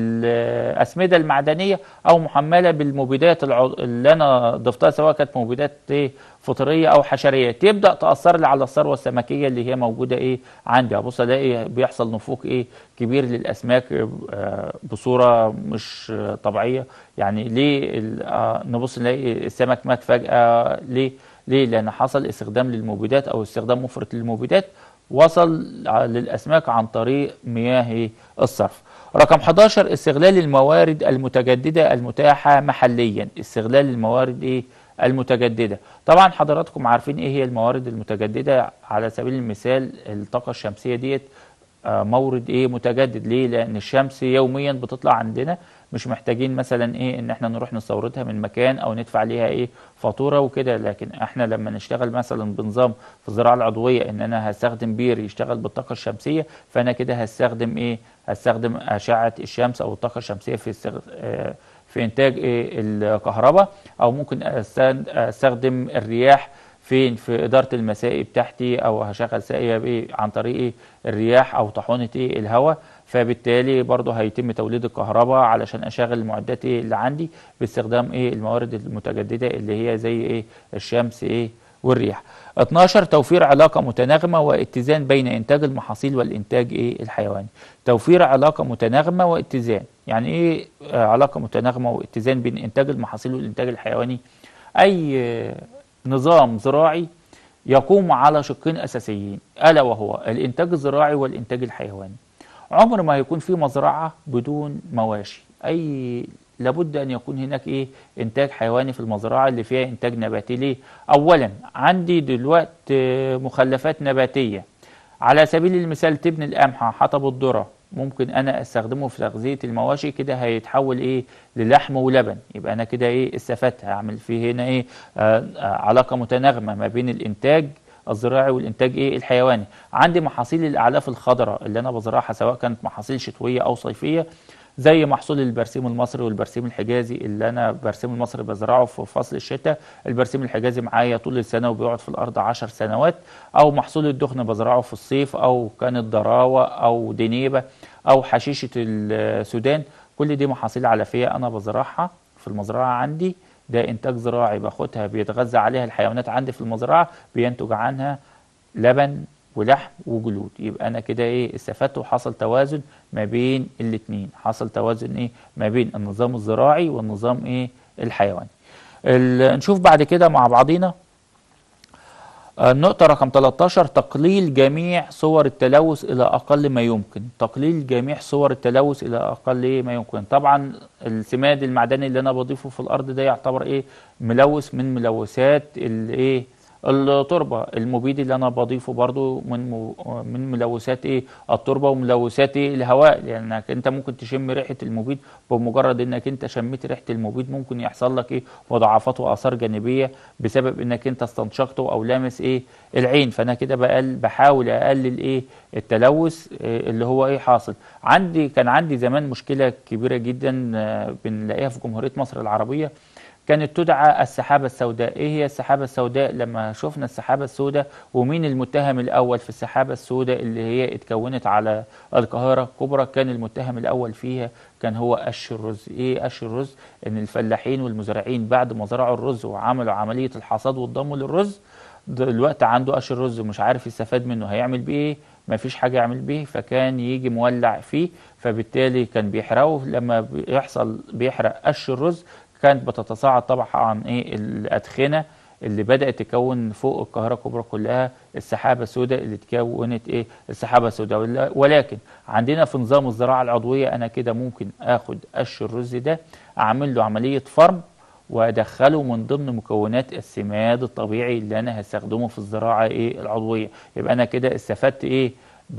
بالاسمده المعدنيه او محمله بالمبيدات اللي انا ضفتها سواء كانت مبيدات ايه فطريه او حشريه تبدا تاثر لي على الثروه السمكيه اللي هي موجوده ايه عندي ابص الاقي بيحصل نفوق ايه كبير للاسماك بصوره مش طبيعيه يعني ليه نبص نلاقي السمك مات فجاه ليه ليه؟ لأن حصل استخدام للمبيدات أو استخدام مفرط للمبيدات وصل للأسماك عن طريق مياه الصرف. رقم 11 استغلال الموارد المتجددة المتاحة محليا، استغلال الموارد إيه؟ المتجددة. طبعا حضراتكم عارفين إيه هي الموارد المتجددة على سبيل المثال الطاقة الشمسية ديت مورد ايه متجدد ليه لان الشمس يوميا بتطلع عندنا مش محتاجين مثلا ايه ان احنا نروح نستوردها من مكان او ندفع ليها ايه فاتوره وكده لكن احنا لما نشتغل مثلا بنظام في الزراعه العضويه ان انا هستخدم بير يشتغل بالطاقه الشمسيه فانا كده هستخدم ايه هستخدم اشعه الشمس او الطاقه الشمسيه في استغ... آه في انتاج ايه الكهرباء او ممكن استخدم الرياح فين في إدارة المسائي بتاعتي أو هشغل ساقية بإيه عن طريق إيه الرياح أو طاحونة إيه الهواء فبالتالي برضه هيتم توليد الكهرباء علشان اشغل المعدات ايه اللي عندي باستخدام ايه الموارد المتجدده اللي هي زي ايه الشمس ايه والريح 12 توفير علاقة متناغمة واتزان بين إنتاج المحاصيل والإنتاج إيه الحيواني توفير علاقة متناغمة واتزان يعني إيه آه، علاقة متناغمة واتزان بين إنتاج المحاصيل والإنتاج الحيواني أي آه، نظام زراعي يقوم على شقين أساسيين ألا وهو الإنتاج الزراعي والإنتاج الحيواني عمر ما يكون في مزرعة بدون مواشي أي لابد أن يكون هناك إيه إنتاج حيواني في المزرعة اللي فيها إنتاج نباتي ليه أولا عندي دلوقتي آه، مخلفات نباتية على سبيل المثال تبن القمح حطب الذرة ممكن انا استخدمه في تغذيه المواشي كده هيتحول ايه للحم ولبن يبقى انا كده ايه استفدت هعمل فيه هنا ايه آه آه علاقه متناغمه ما بين الانتاج الزراعي والانتاج ايه الحيواني عندي محاصيل الاعلاف الخضراء اللي انا بزرعها سواء كانت محاصيل شتويه او صيفيه زي محصول البرسيم المصري والبرسيم الحجازي اللي انا برسيم المصري بزرعه في فصل الشتاء البرسيم الحجازي معايا طول السنه وبيقعد في الارض 10 سنوات او محصول الدخن بزرعه في الصيف او كانت ضراوه او دنيبه او حشيشه السودان كل دي محاصيل علفيه انا بزرعها في المزرعه عندي ده انتاج زراعي باخدها بيتغذى عليها الحيوانات عندي في المزرعه بينتج عنها لبن ولحم وجلود يبقى انا كده ايه استفدت وحصل توازن ما بين الاتنين حصل توازن ايه ما بين النظام الزراعي والنظام ايه الحيواني ال- نشوف بعد كده مع بعضينا النقطة رقم 13 تقليل جميع صور التلوث إلى أقل ما يمكن تقليل جميع صور التلوث إلى أقل إيه ما يمكن طبعا السماد المعدني اللي أنا بضيفه في الأرض ده يعتبر إيه ملوث من ملوثات الإيه التربة المبيد اللي أنا بضيفه برضو من مو- من ملوثات إيه التربة وملوثات إيه الهواء لأنك أنت ممكن تشم ريحة المبيد بمجرد إنك أنت شميت ريحة المبيد ممكن يحصل لك إيه مضاعفات وآثار جانبية بسبب إنك أنت استنشقته أو لامس إيه العين فأنا كده بقل بحاول أقلل إيه التلوث إيه اللي هو إيه حاصل عندي كان عندي زمان مشكلة كبيرة جدا آه، بنلاقيها في جمهورية مصر العربية كانت تدعى السحابة السوداء ايه هي السحابة السوداء لما شفنا السحابة السوداء ومين المتهم الاول في السحابة السوداء اللي هي اتكونت على القاهرة الكبرى كان المتهم الاول فيها كان هو قش الرز ايه قش الرز ان الفلاحين والمزارعين بعد ما زرعوا الرز وعملوا عملية الحصاد والضم للرز دلوقتي عنده قش الرز ومش عارف يستفاد منه هيعمل بيه ايه ما فيش حاجة يعمل بيه فكان يجي مولع فيه فبالتالي كان بيحرقه لما بيحصل بيحرق قش الرز كانت بتتصاعد طبعا عن ايه الادخنه اللي بدات تكون فوق القاهره الكبرى كلها السحابه السوداء اللي تكونت ايه السحابه السوداء ولا- ولكن عندنا في نظام الزراعه العضويه انا كده ممكن اخد قش الرز ده اعمل له عمليه فرم وادخله من ضمن مكونات السماد الطبيعي اللي انا هستخدمه في الزراعه ايه العضويه يبقى انا كده استفدت ايه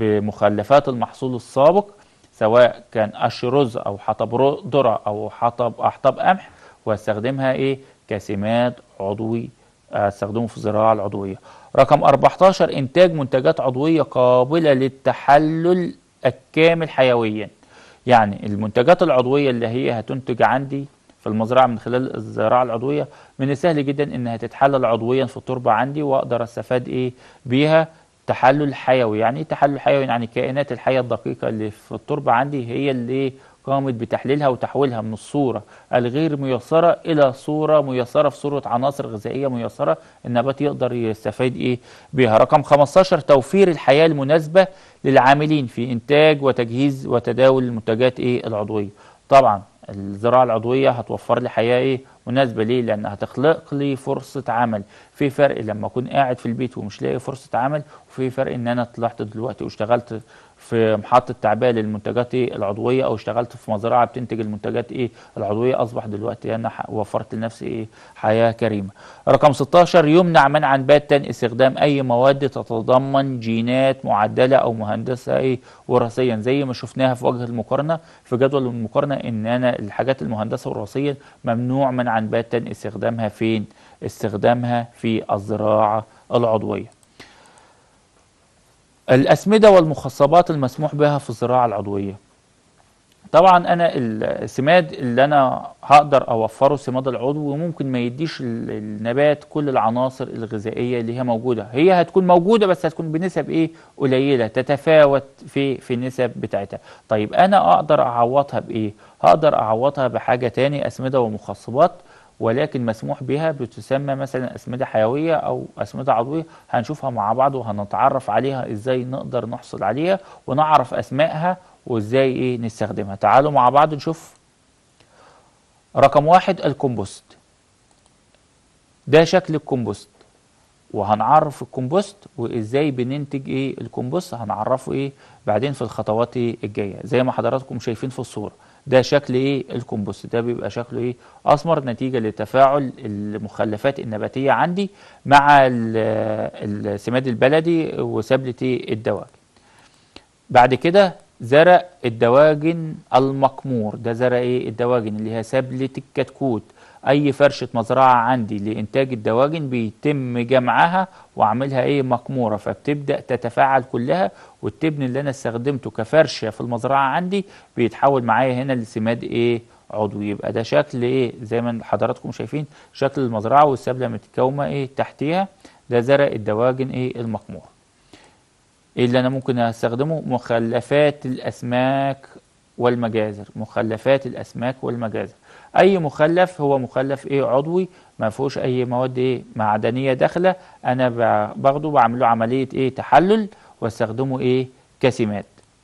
بمخلفات المحصول السابق سواء كان قش رز او حطب رو- ذره او حطب احطاب قمح واستخدمها ايه كسماد عضوي استخدمه في الزراعه العضويه رقم 14 انتاج منتجات عضويه قابله للتحلل الكامل حيويا يعني المنتجات العضويه اللي هي هتنتج عندي في المزرعه من خلال الزراعه العضويه من السهل جدا انها تتحلل عضويا في التربه عندي واقدر استفاد ايه بيها تحلل حيوي يعني ايه تحلل حيوي يعني الكائنات الحيه الدقيقه اللي في التربه عندي هي اللي قامت بتحليلها وتحويلها من الصوره الغير ميسره الى صوره ميسره في صوره عناصر غذائيه ميسره النبات يقدر يستفاد ايه بها رقم 15 توفير الحياه المناسبه للعاملين في انتاج وتجهيز وتداول المنتجات ايه العضويه طبعا الزراعه العضويه هتوفر لي حياه ايه مناسبه ليه لان هتخلق لي فرصه عمل في فرق لما اكون قاعد في البيت ومش لاقي فرصه عمل وفي فرق ان انا طلعت دلوقتي واشتغلت في محطه تعبئه للمنتجات إيه العضويه او اشتغلت في مزرعه بتنتج المنتجات ايه العضويه اصبح دلوقتي انا ح- وفرت لنفسي ايه حياه كريمه رقم 16 يمنع منعا باتا استخدام اي مواد تتضمن جينات معدله او مهندسه ايه وراثيا زي ما شفناها في وجه المقارنه في جدول المقارنه ان انا الحاجات المهندسه وراثيا ممنوع منعا باتا استخدامها فين استخدامها في الزراعه العضويه الأسمدة والمخصبات المسموح بها في الزراعة العضوية طبعا انا السماد اللي انا هقدر اوفره السماد العضوي وممكن ما يديش ال- النبات كل العناصر الغذائيه اللي هي موجوده هي هتكون موجوده بس هتكون بنسب ايه قليله تتفاوت في في النسب بتاعتها طيب انا اقدر اعوضها بايه هقدر اعوضها بحاجه تاني اسمده ومخصبات ولكن مسموح بها بتسمى مثلا اسمده حيويه او اسمده عضويه هنشوفها مع بعض وهنتعرف عليها ازاي نقدر نحصل عليها ونعرف اسمائها وازاي ايه نستخدمها تعالوا مع بعض نشوف رقم واحد الكمبوست ده شكل الكمبوست وهنعرف الكمبوست وازاي بننتج ايه الكمبوست هنعرفه ايه بعدين في الخطوات ايه الجايه زي ما حضراتكم شايفين في الصوره ده شكل ايه الكمبوست ده بيبقى شكله ايه اسمر نتيجه لتفاعل المخلفات النباتيه عندي مع ال- السماد البلدي وسبله ايه الدواجن بعد كده زرع الدواجن المقمور ده زرع ايه الدواجن اللي هي سبلة الكتكوت اي فرشة مزرعة عندي لانتاج الدواجن بيتم جمعها واعملها ايه مقمورة فبتبدأ تتفاعل كلها والتبن اللي انا استخدمته كفرشة في المزرعة عندي بيتحول معايا هنا لسماد ايه عضوي يبقى ده شكل ايه زي ما حضراتكم شايفين شكل المزرعة والسبلة متكومة ايه تحتيها ده زرع الدواجن ايه المقمور ايه اللي انا ممكن استخدمه مخلفات الاسماك والمجازر مخلفات الاسماك والمجازر اي مخلف هو مخلف ايه عضوي ما فيهوش اي مواد ايه معدنيه داخله انا ب- باخده بعمل له عمليه ايه تحلل واستخدمه ايه كسمات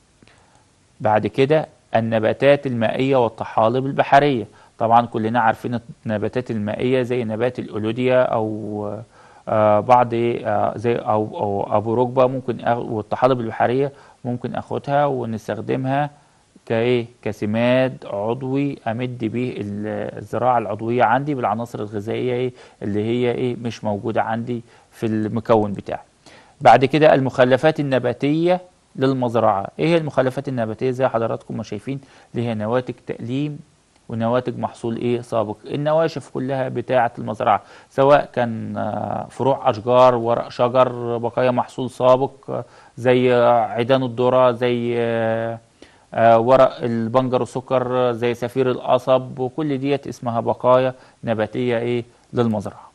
بعد كده النباتات المائيه والطحالب البحريه طبعا كلنا عارفين النباتات المائيه زي نبات الأولوديا او آه بعض إيه، آه زي او او ابو ركبه ممكن أخ- والطحالب البحريه ممكن اخدها ونستخدمها كايه كسماد عضوي امد بيه ال- الزراعه العضويه عندي بالعناصر الغذائيه ايه اللي هي ايه مش موجوده عندي في المكون بتاعي بعد كده المخلفات النباتيه للمزرعه ايه هي المخلفات النباتيه زي حضراتكم ما شايفين اللي هي نواتج تأليم ونواتج محصول ايه سابق النواشف كلها بتاعه المزرعه سواء كان آه، فروع اشجار ورق شجر بقايا محصول سابق آه، زي آه، عيدان الذره زي آه، آه، ورق البنجر والسكر آه، زي سفير القصب وكل ديت اسمها بقايا نباتيه ايه للمزرعه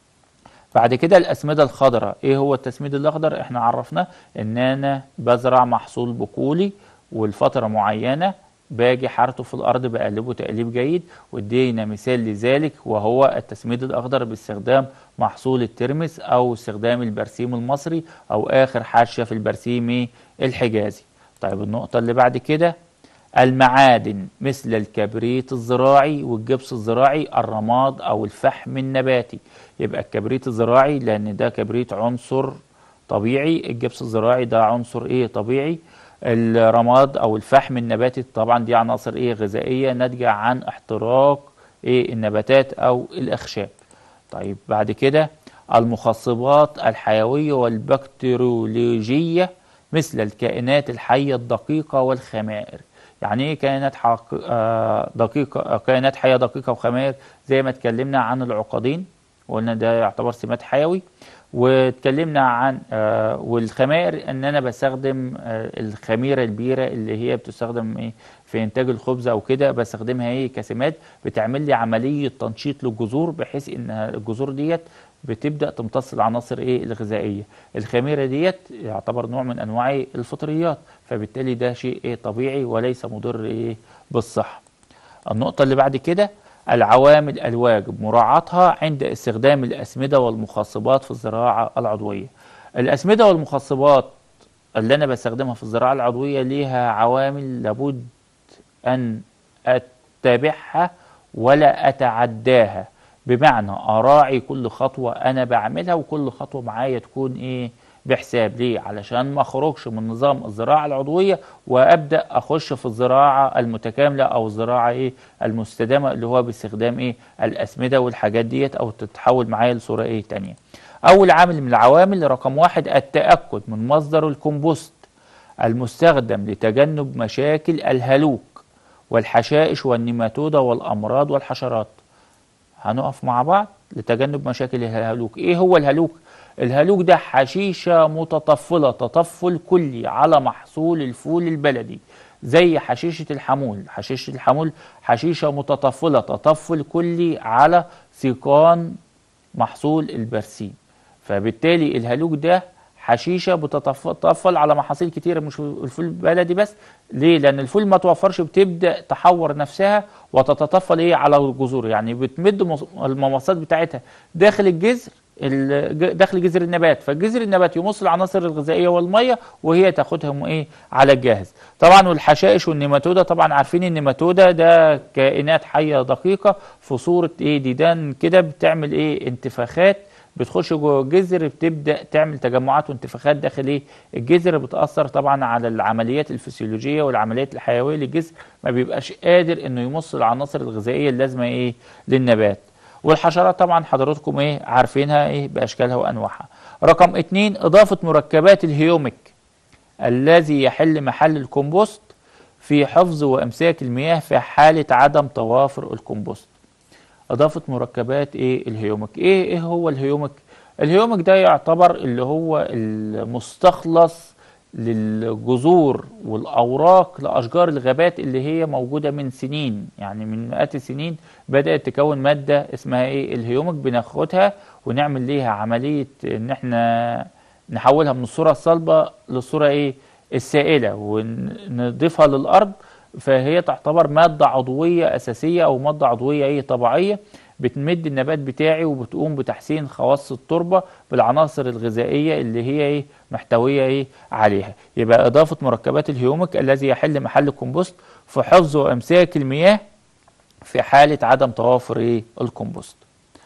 بعد كده الأسمدة الخضراء إيه هو التسميد الأخضر؟ إحنا عرفنا إن أنا بزرع محصول بقولي والفترة معينة باجي حارته في الأرض بقلبه تقليب جيد وادينا مثال لذلك وهو التسميد الأخضر باستخدام محصول الترمس أو استخدام البرسيم المصري أو آخر حاشية في البرسيم إيه؟ الحجازي طيب النقطة اللي بعد كده المعادن مثل الكبريت الزراعي والجبس الزراعي الرماد او الفحم النباتي يبقى الكبريت الزراعي لان ده كبريت عنصر طبيعي الجبس الزراعي ده عنصر ايه طبيعي الرماد او الفحم النباتي طبعا دي عناصر ايه غذائيه ناتجه عن احتراق ايه النباتات او الاخشاب طيب بعد كده المخصبات الحيويه والبكتيريولوجيه مثل الكائنات الحيه الدقيقه والخمائر يعني ايه كائنات حق... آه، دقيقه آه، كائنات حيه دقيقه وخمائر زي ما اتكلمنا عن العقدين وقلنا ده يعتبر سمات حيوي واتكلمنا عن آه والخمائر ان انا بستخدم آه الخميره البيره اللي هي بتستخدم ايه في انتاج الخبز او كده بستخدمها ايه كسمات بتعمل لي عمليه تنشيط للجذور بحيث ان الجذور ديت بتبدا تمتص العناصر ايه الغذائيه الخميره ديت يعتبر نوع من انواع الفطريات فبالتالي ده شيء ايه طبيعي وليس مضر ايه بالصحه النقطه اللي بعد كده العوامل الواجب مراعاتها عند استخدام الأسمدة والمخصبات في الزراعة العضوية الأسمدة والمخصبات اللي أنا بستخدمها في الزراعة العضوية ليها عوامل لابد أن أتبعها ولا أتعداها بمعنى أراعي كل خطوة أنا بعملها وكل خطوة معايا تكون إيه بحساب ليه علشان ما اخرجش من نظام الزراعه العضويه وابدا اخش في الزراعه المتكامله او الزراعه ايه المستدامه اللي هو باستخدام ايه الاسمده والحاجات ديت او تتحول معايا لصوره ايه تانية اول عامل من العوامل رقم واحد التاكد من مصدر الكمبوست المستخدم لتجنب مشاكل الهلوك والحشائش والنيماتودا والامراض والحشرات هنقف مع بعض لتجنب مشاكل الهلوك ايه هو الهلوك الهلوك ده حشيشة متطفلة تطفل كلي على محصول الفول البلدي زي حشيشه الحمول حشيشه الحمول حشيشه متطفله تطفل كلي على سيقان محصول البرسيم فبالتالي الهلوج ده حشيشه بتتطفل على محاصيل كتيره مش الفول البلدي بس ليه لان الفول ما توفرش بتبدا تحور نفسها وتتطفل ايه على الجذور يعني بتمد الممصات بتاعتها داخل الجذر داخل جذر النبات فجذر النبات يمص العناصر الغذائيه والميه وهي تاخدهم ايه على الجاهز طبعا والحشائش والنيماتودا طبعا عارفين النيماتودا ده كائنات حيه دقيقه في صوره ايه ديدان كده بتعمل ايه انتفاخات بتخش جوه الجذر بتبدا تعمل تجمعات وانتفاخات داخل ايه الجذر بتاثر طبعا على العمليات الفسيولوجيه والعمليات الحيويه للجسم ما بيبقاش قادر انه يمص العناصر الغذائيه اللازمه ايه للنبات والحشرات طبعا حضراتكم ايه عارفينها ايه باشكالها وانواعها رقم اتنين اضافه مركبات الهيوميك الذي يحل محل الكمبوست في حفظ وامساك المياه في حاله عدم توافر الكمبوست اضافه مركبات ايه الهيوميك ايه ايه هو الهيوميك الهيوميك ده يعتبر اللي هو المستخلص للجذور والاوراق لاشجار الغابات اللي هي موجوده من سنين يعني من مئات السنين بدات تكون ماده اسمها ايه الهيوميك بناخدها ونعمل ليها عمليه ان احنا نحولها من الصوره الصلبه للصوره ايه السائله ونضيفها للارض فهي تعتبر مادة عضوية أساسية أو مادة عضوية إيه طبيعية بتمد النبات بتاعي وبتقوم بتحسين خواص التربة بالعناصر الغذائية اللي هي إيه محتوية إيه عليها يبقى إضافة مركبات الهيوميك الذي يحل محل الكمبوست في حفظ وإمساك المياه في حالة عدم توافر إيه الكمبوست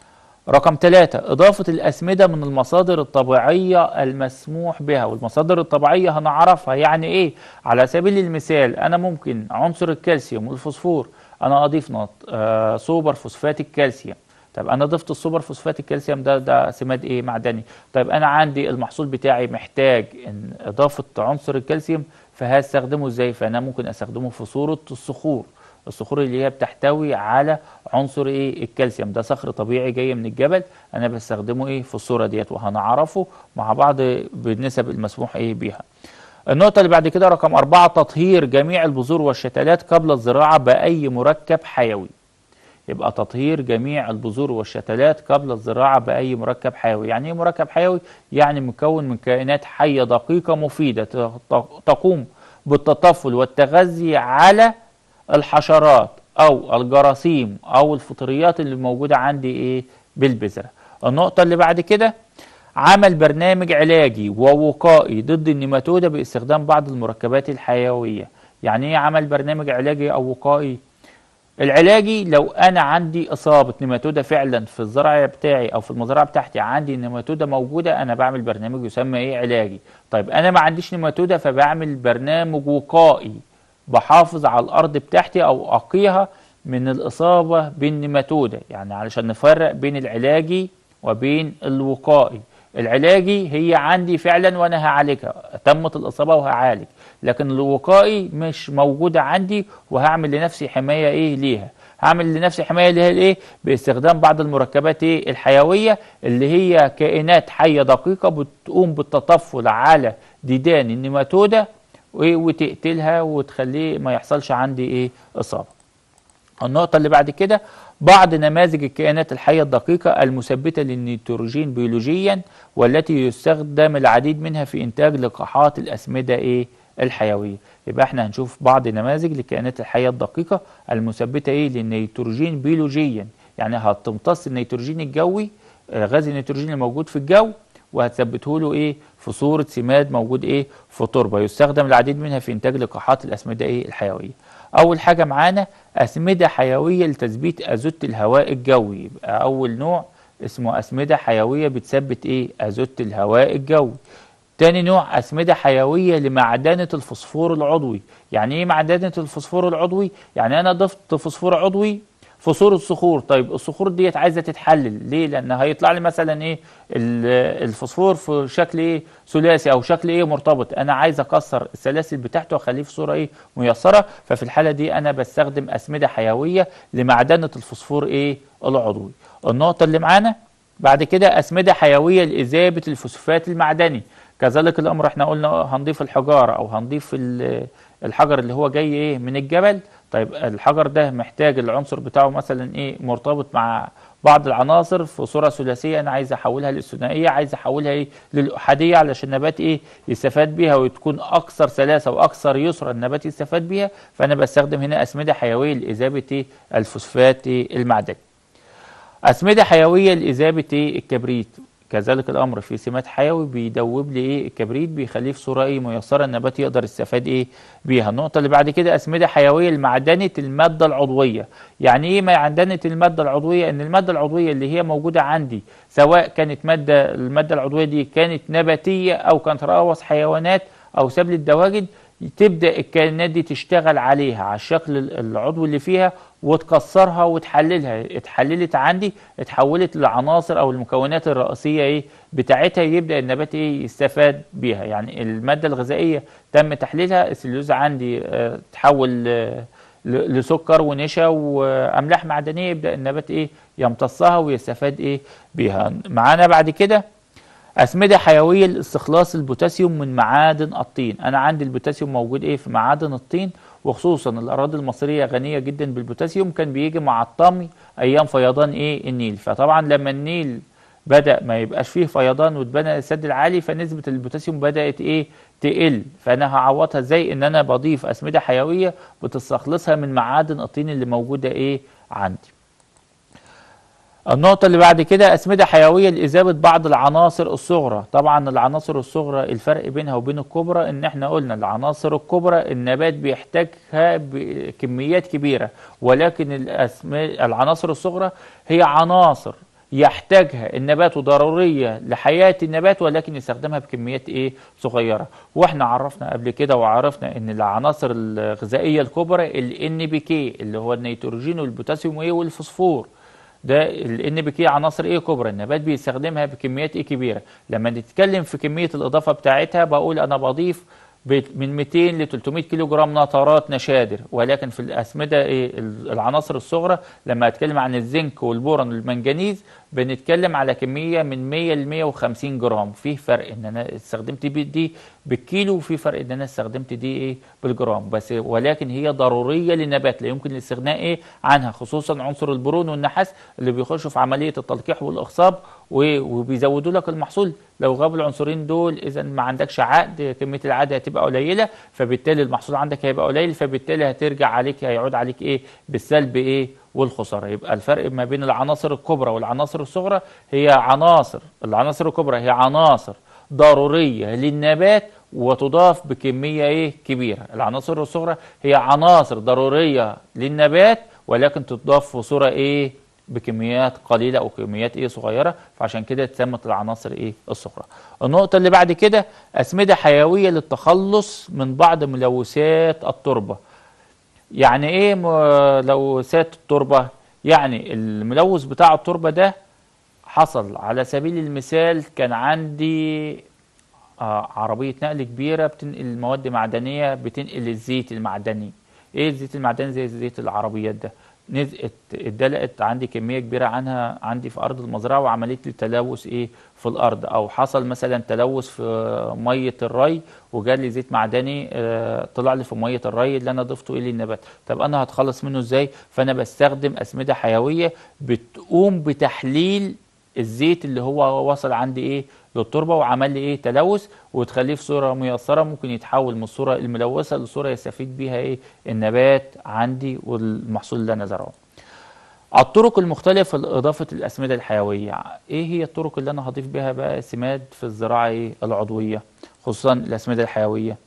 رقم ثلاثة إضافة الأسمدة من المصادر الطبيعية المسموح بها والمصادر الطبيعية هنعرفها يعني إيه على سبيل المثال أنا ممكن عنصر الكالسيوم والفوسفور أنا أضيف نط آه سوبر فوسفات الكالسيوم طيب أنا ضفت السوبر فوسفات الكالسيوم ده ده سماد إيه معدني طيب أنا عندي المحصول بتاعي محتاج إن إضافة عنصر الكالسيوم فهستخدمه إزاي فأنا ممكن أستخدمه في صورة الصخور الصخور اللي هي بتحتوي على عنصر ايه الكالسيوم ده صخر طبيعي جاي من الجبل انا بستخدمه ايه في الصوره ديت وهنعرفه مع بعض بالنسب المسموح ايه بيها النقطة اللي بعد كده رقم أربعة تطهير جميع البذور والشتلات قبل الزراعة بأي مركب حيوي يبقى تطهير جميع البذور والشتلات قبل الزراعة بأي مركب حيوي يعني إيه مركب حيوي؟ يعني مكون من كائنات حية دقيقة مفيدة تقوم بالتطفل والتغذي على الحشرات او الجراثيم او الفطريات اللي موجوده عندي ايه بالبذره النقطه اللي بعد كده عمل برنامج علاجي ووقائي ضد النيماتودا باستخدام بعض المركبات الحيويه يعني ايه عمل برنامج علاجي او وقائي العلاجي لو انا عندي اصابه نيماتودا فعلا في الزرع بتاعي او في المزرعه بتاعتي عندي نيماتودا موجوده انا بعمل برنامج يسمى ايه علاجي طيب انا ما عنديش نيماتودا فبعمل برنامج وقائي بحافظ على الارض بتاعتي او اقيها من الاصابه بالنيماتودا يعني علشان نفرق بين العلاجي وبين الوقائي العلاجي هي عندي فعلا وانا هعالجها تمت الاصابه وهعالج لكن الوقائي مش موجوده عندي وهعمل لنفسي حمايه ايه ليها هعمل لنفسي حمايه ليها الايه باستخدام بعض المركبات ايه الحيويه اللي هي كائنات حيه دقيقه بتقوم بالتطفل على ديدان النيماتودا وتقتلها وتخليه ما يحصلش عندي ايه اصابه النقطة اللي بعد كده بعض نماذج الكائنات الحية الدقيقة المثبتة للنيتروجين بيولوجيا والتي يستخدم العديد منها في إنتاج لقاحات الأسمدة إيه الحيوية يبقى احنا هنشوف بعض نماذج للكائنات الحية الدقيقة المثبتة إيه للنيتروجين بيولوجيا يعني هتمتص النيتروجين الجوي آه، غاز النيتروجين الموجود في الجو وهتثبته له ايه في صوره سماد موجود ايه في تربه يستخدم العديد منها في انتاج لقاحات الاسمده ايه الحيويه اول حاجه معانا اسمده حيويه لتثبيت ازوت الهواء الجوي يبقى اول نوع اسمه اسمده حيويه بتثبت ايه ازوت الهواء الجوي تاني نوع أسمدة حيوية لمعدنة الفوسفور العضوي يعني إيه معدنة الفوسفور العضوي؟ يعني أنا ضفت فوسفور عضوي في صورة صخور طيب الصخور ديت عايزة تتحلل ليه لأن هيطلع لي مثلا إيه الفوسفور في شكل إيه ثلاثي أو شكل إيه مرتبط أنا عايز أكسر السلاسل بتاعته وأخليه في صورة إيه ميسرة ففي الحالة دي أنا بستخدم أسمدة حيوية لمعدنة الفوسفور إيه العضوي النقطة اللي معانا بعد كده أسمدة حيوية لإذابة الفوسفات المعدني كذلك الامر احنا قلنا هنضيف الحجاره او هنضيف ال- الحجر اللي هو جاي ايه من الجبل طيب الحجر ده محتاج العنصر بتاعه مثلا ايه مرتبط مع بعض العناصر في صوره ثلاثيه انا عايز احولها للثنائيه عايز احولها ايه للاحاديه علشان النبات ايه يستفاد بيها وتكون اكثر سلاسه واكثر يسرى النبات يستفاد بيها فانا بستخدم هنا اسمده حيويه لاذابه ايه الفوسفات إيه المعدني أسمدة حيوية لإذابة إيه الكبريت كذلك الأمر في سمات حيوي بيدوب لي إيه الكبريت بيخليه في صورة إيه ميسرة النبات يقدر يستفاد إيه بيها النقطة اللي بعد كده أسمدة حيوية لمعدنة المادة العضوية يعني إيه معدنة المادة العضوية إن المادة العضوية اللي هي موجودة عندي سواء كانت مادة المادة العضوية دي كانت نباتية أو كانت روث حيوانات أو سبل الدواجن تبدا الكائنات دي تشتغل عليها على الشكل العضوي اللي فيها وتكسرها وتحللها اتحللت عندي اتحولت للعناصر او المكونات الرئيسيه ايه بتاعتها يبدا النبات ايه يستفاد بيها يعني الماده الغذائيه تم تحليلها السليوز عندي اه تحول اه ل- لسكر ونشا واملاح معدنيه يبدا النبات ايه يمتصها ويستفاد ايه بيها معانا بعد كده أسمدة حيوية لاستخلاص البوتاسيوم من معادن الطين أنا عندي البوتاسيوم موجود إيه في معادن الطين وخصوصا الأراضي المصرية غنية جدا بالبوتاسيوم كان بيجي مع الطمي أيام فيضان إيه النيل فطبعا لما النيل بدأ ما يبقاش فيه فيضان واتبنى السد العالي فنسبة البوتاسيوم بدأت إيه تقل فأنا هعوضها إزاي إن أنا بضيف أسمدة حيوية بتستخلصها من معادن الطين اللي موجودة إيه عندي النقطة اللي بعد كده أسمدة حيوية لإذابة بعض العناصر الصغرى، طبعا العناصر الصغرى الفرق بينها وبين الكبرى إن إحنا قلنا العناصر الكبرى النبات بيحتاجها بكميات كبيرة، ولكن الأسم... العناصر الصغرى هي عناصر يحتاجها النبات وضرورية لحياة النبات ولكن يستخدمها بكميات إيه صغيرة، وإحنا عرفنا قبل كده وعرفنا إن العناصر الغذائية الكبرى ال NPK اللي هو النيتروجين والبوتاسيوم وإيه والفوسفور. ده ال NPK عناصر ايه كبرى النبات بيستخدمها بكميات ايه كبيره لما نتكلم في كميه الاضافه بتاعتها بقول انا بضيف ب- من 200 ل 300 كيلو جرام نترات نشادر ولكن في الاسمده ايه ال- العناصر الصغرى لما اتكلم عن الزنك والبورون والمنجنيز بنتكلم على كميه من 100 ل 150 جرام في فرق ان انا استخدمت بي- دي بالكيلو وفي فرق ان انا استخدمت دي ايه بالجرام بس ولكن هي ضروريه للنبات لا يمكن الاستغناء ايه عنها خصوصا عنصر البرون والنحاس اللي بيخشوا في عمليه التلقيح والاخصاب و- وبيزودوا لك المحصول لو غاب العنصرين دول اذا ما عندكش عقد كميه العقد هتبقى قليله فبالتالي المحصول عندك هيبقى قليل فبالتالي هترجع عليك هيعود عليك ايه بالسلب ايه والخساره يبقى الفرق ما بين العناصر الكبرى والعناصر الصغرى هي عناصر العناصر الكبرى هي عناصر ضروريه للنبات وتضاف بكميه ايه كبيره العناصر الصغرى هي عناصر ضروريه للنبات ولكن تضاف في صوره ايه بكميات قليله او كميات ايه صغيره فعشان كده اتسمت العناصر ايه الصغرى النقطه اللي بعد كده اسمده حيويه للتخلص من بعض ملوثات التربه يعني ايه ملوثات التربه يعني الملوث بتاع التربه ده حصل على سبيل المثال كان عندي آه عربية نقل كبيرة بتنقل مواد معدنية بتنقل الزيت المعدني ايه الزيت المعدني زي زيت العربيات ده نزقت اتدلقت عندي كمية كبيرة عنها عندي في أرض المزرعة وعملت لي تلوث ايه في الأرض أو حصل مثلا تلوث في مية الري وجال لي زيت معدني آه طلع لي في مية الري اللي أنا ضفته إيه للنبات طب أنا هتخلص منه ازاي فأنا بستخدم أسمدة حيوية بتقوم بتحليل الزيت اللي هو وصل عندي ايه للتربه وعمل لي ايه تلوث وتخليه في صوره ميسره ممكن يتحول من الصوره الملوثه لصوره يستفيد بيها ايه النبات عندي والمحصول اللي انا زرعه. الطرق المختلفة لإضافة الأسمدة الحيوية إيه هي الطرق اللي أنا هضيف بها بقى سماد في الزراعة إيه؟ العضوية خصوصا الأسمدة الحيوية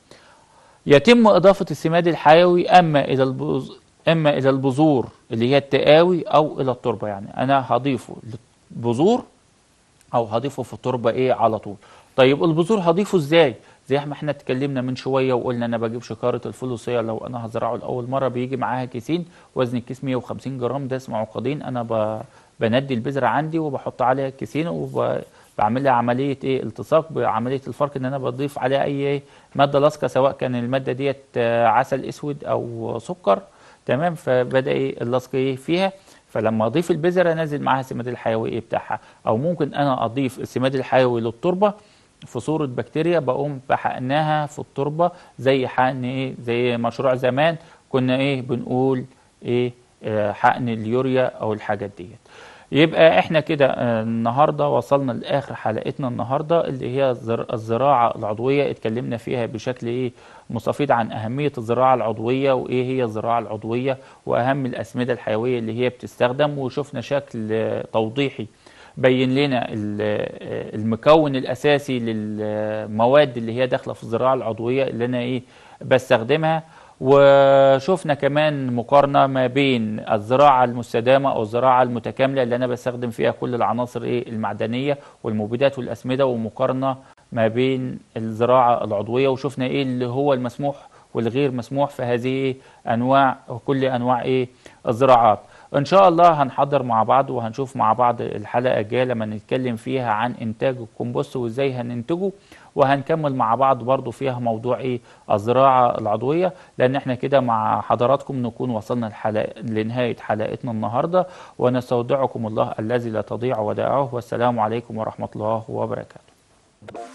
يتم إضافة السماد الحيوي أما إلى البذ... أما إلى البذور اللي هي التقاوي أو إلى التربة يعني أنا هضيفه بذور او هضيفه في التربه ايه على طول طيب البذور هضيفه ازاي زي ما احنا اتكلمنا من شويه وقلنا انا بجيب شكاره الفلوسيه لو انا هزرعه لاول مره بيجي معاها كيسين وزن الكيس 150 جرام ده اسمه عقدين انا ب... بندي البذره عندي وبحط عليها كيسين وبعمل لها عمليه ايه التصاق بعمليه الفرق ان انا بضيف عليها اي ماده لاصقه سواء كان الماده ديت عسل اسود او سكر تمام فبدا ايه اللصق ايه فيها فلما اضيف البذره انزل معاها السماد الحيوي ايه بتاعها او ممكن انا اضيف السماد الحيوي للتربه في صورة بكتيريا بقوم بحقناها في التربة زي حقن ايه زي مشروع زمان كنا ايه بنقول ايه آه، حقن اليوريا او الحاجات ديت يبقى احنا كده آه، النهارده وصلنا لاخر حلقتنا النهارده اللي هي الزر- الزراعه العضويه اتكلمنا فيها بشكل ايه مستفيض عن اهميه الزراعه العضويه وايه هي الزراعه العضويه واهم الاسمده الحيويه اللي هي بتستخدم وشفنا شكل آه، توضيحي بين لنا ال- آه، المكون الاساسي للمواد اللي هي داخله في الزراعه العضويه اللي انا ايه بستخدمها وشفنا كمان مقارنة ما بين الزراعة المستدامة أو الزراعة المتكاملة اللي أنا بستخدم فيها كل العناصر إيه المعدنية والمبيدات والأسمدة ومقارنة ما بين الزراعة العضوية وشفنا إيه اللي هو المسموح والغير مسموح في هذه أنواع كل أنواع إيه الزراعات إن شاء الله هنحضر مع بعض وهنشوف مع بعض الحلقة الجاية لما نتكلم فيها عن إنتاج الكمبوست وإزاي هننتجه وهنكمل مع بعض برضو فيها موضوع ايه الزراعة العضوية لان احنا كده مع حضراتكم نكون وصلنا الحلقة لنهاية حلقتنا النهاردة ونستودعكم الله الذي لا تضيع ودائعه والسلام عليكم ورحمة الله وبركاته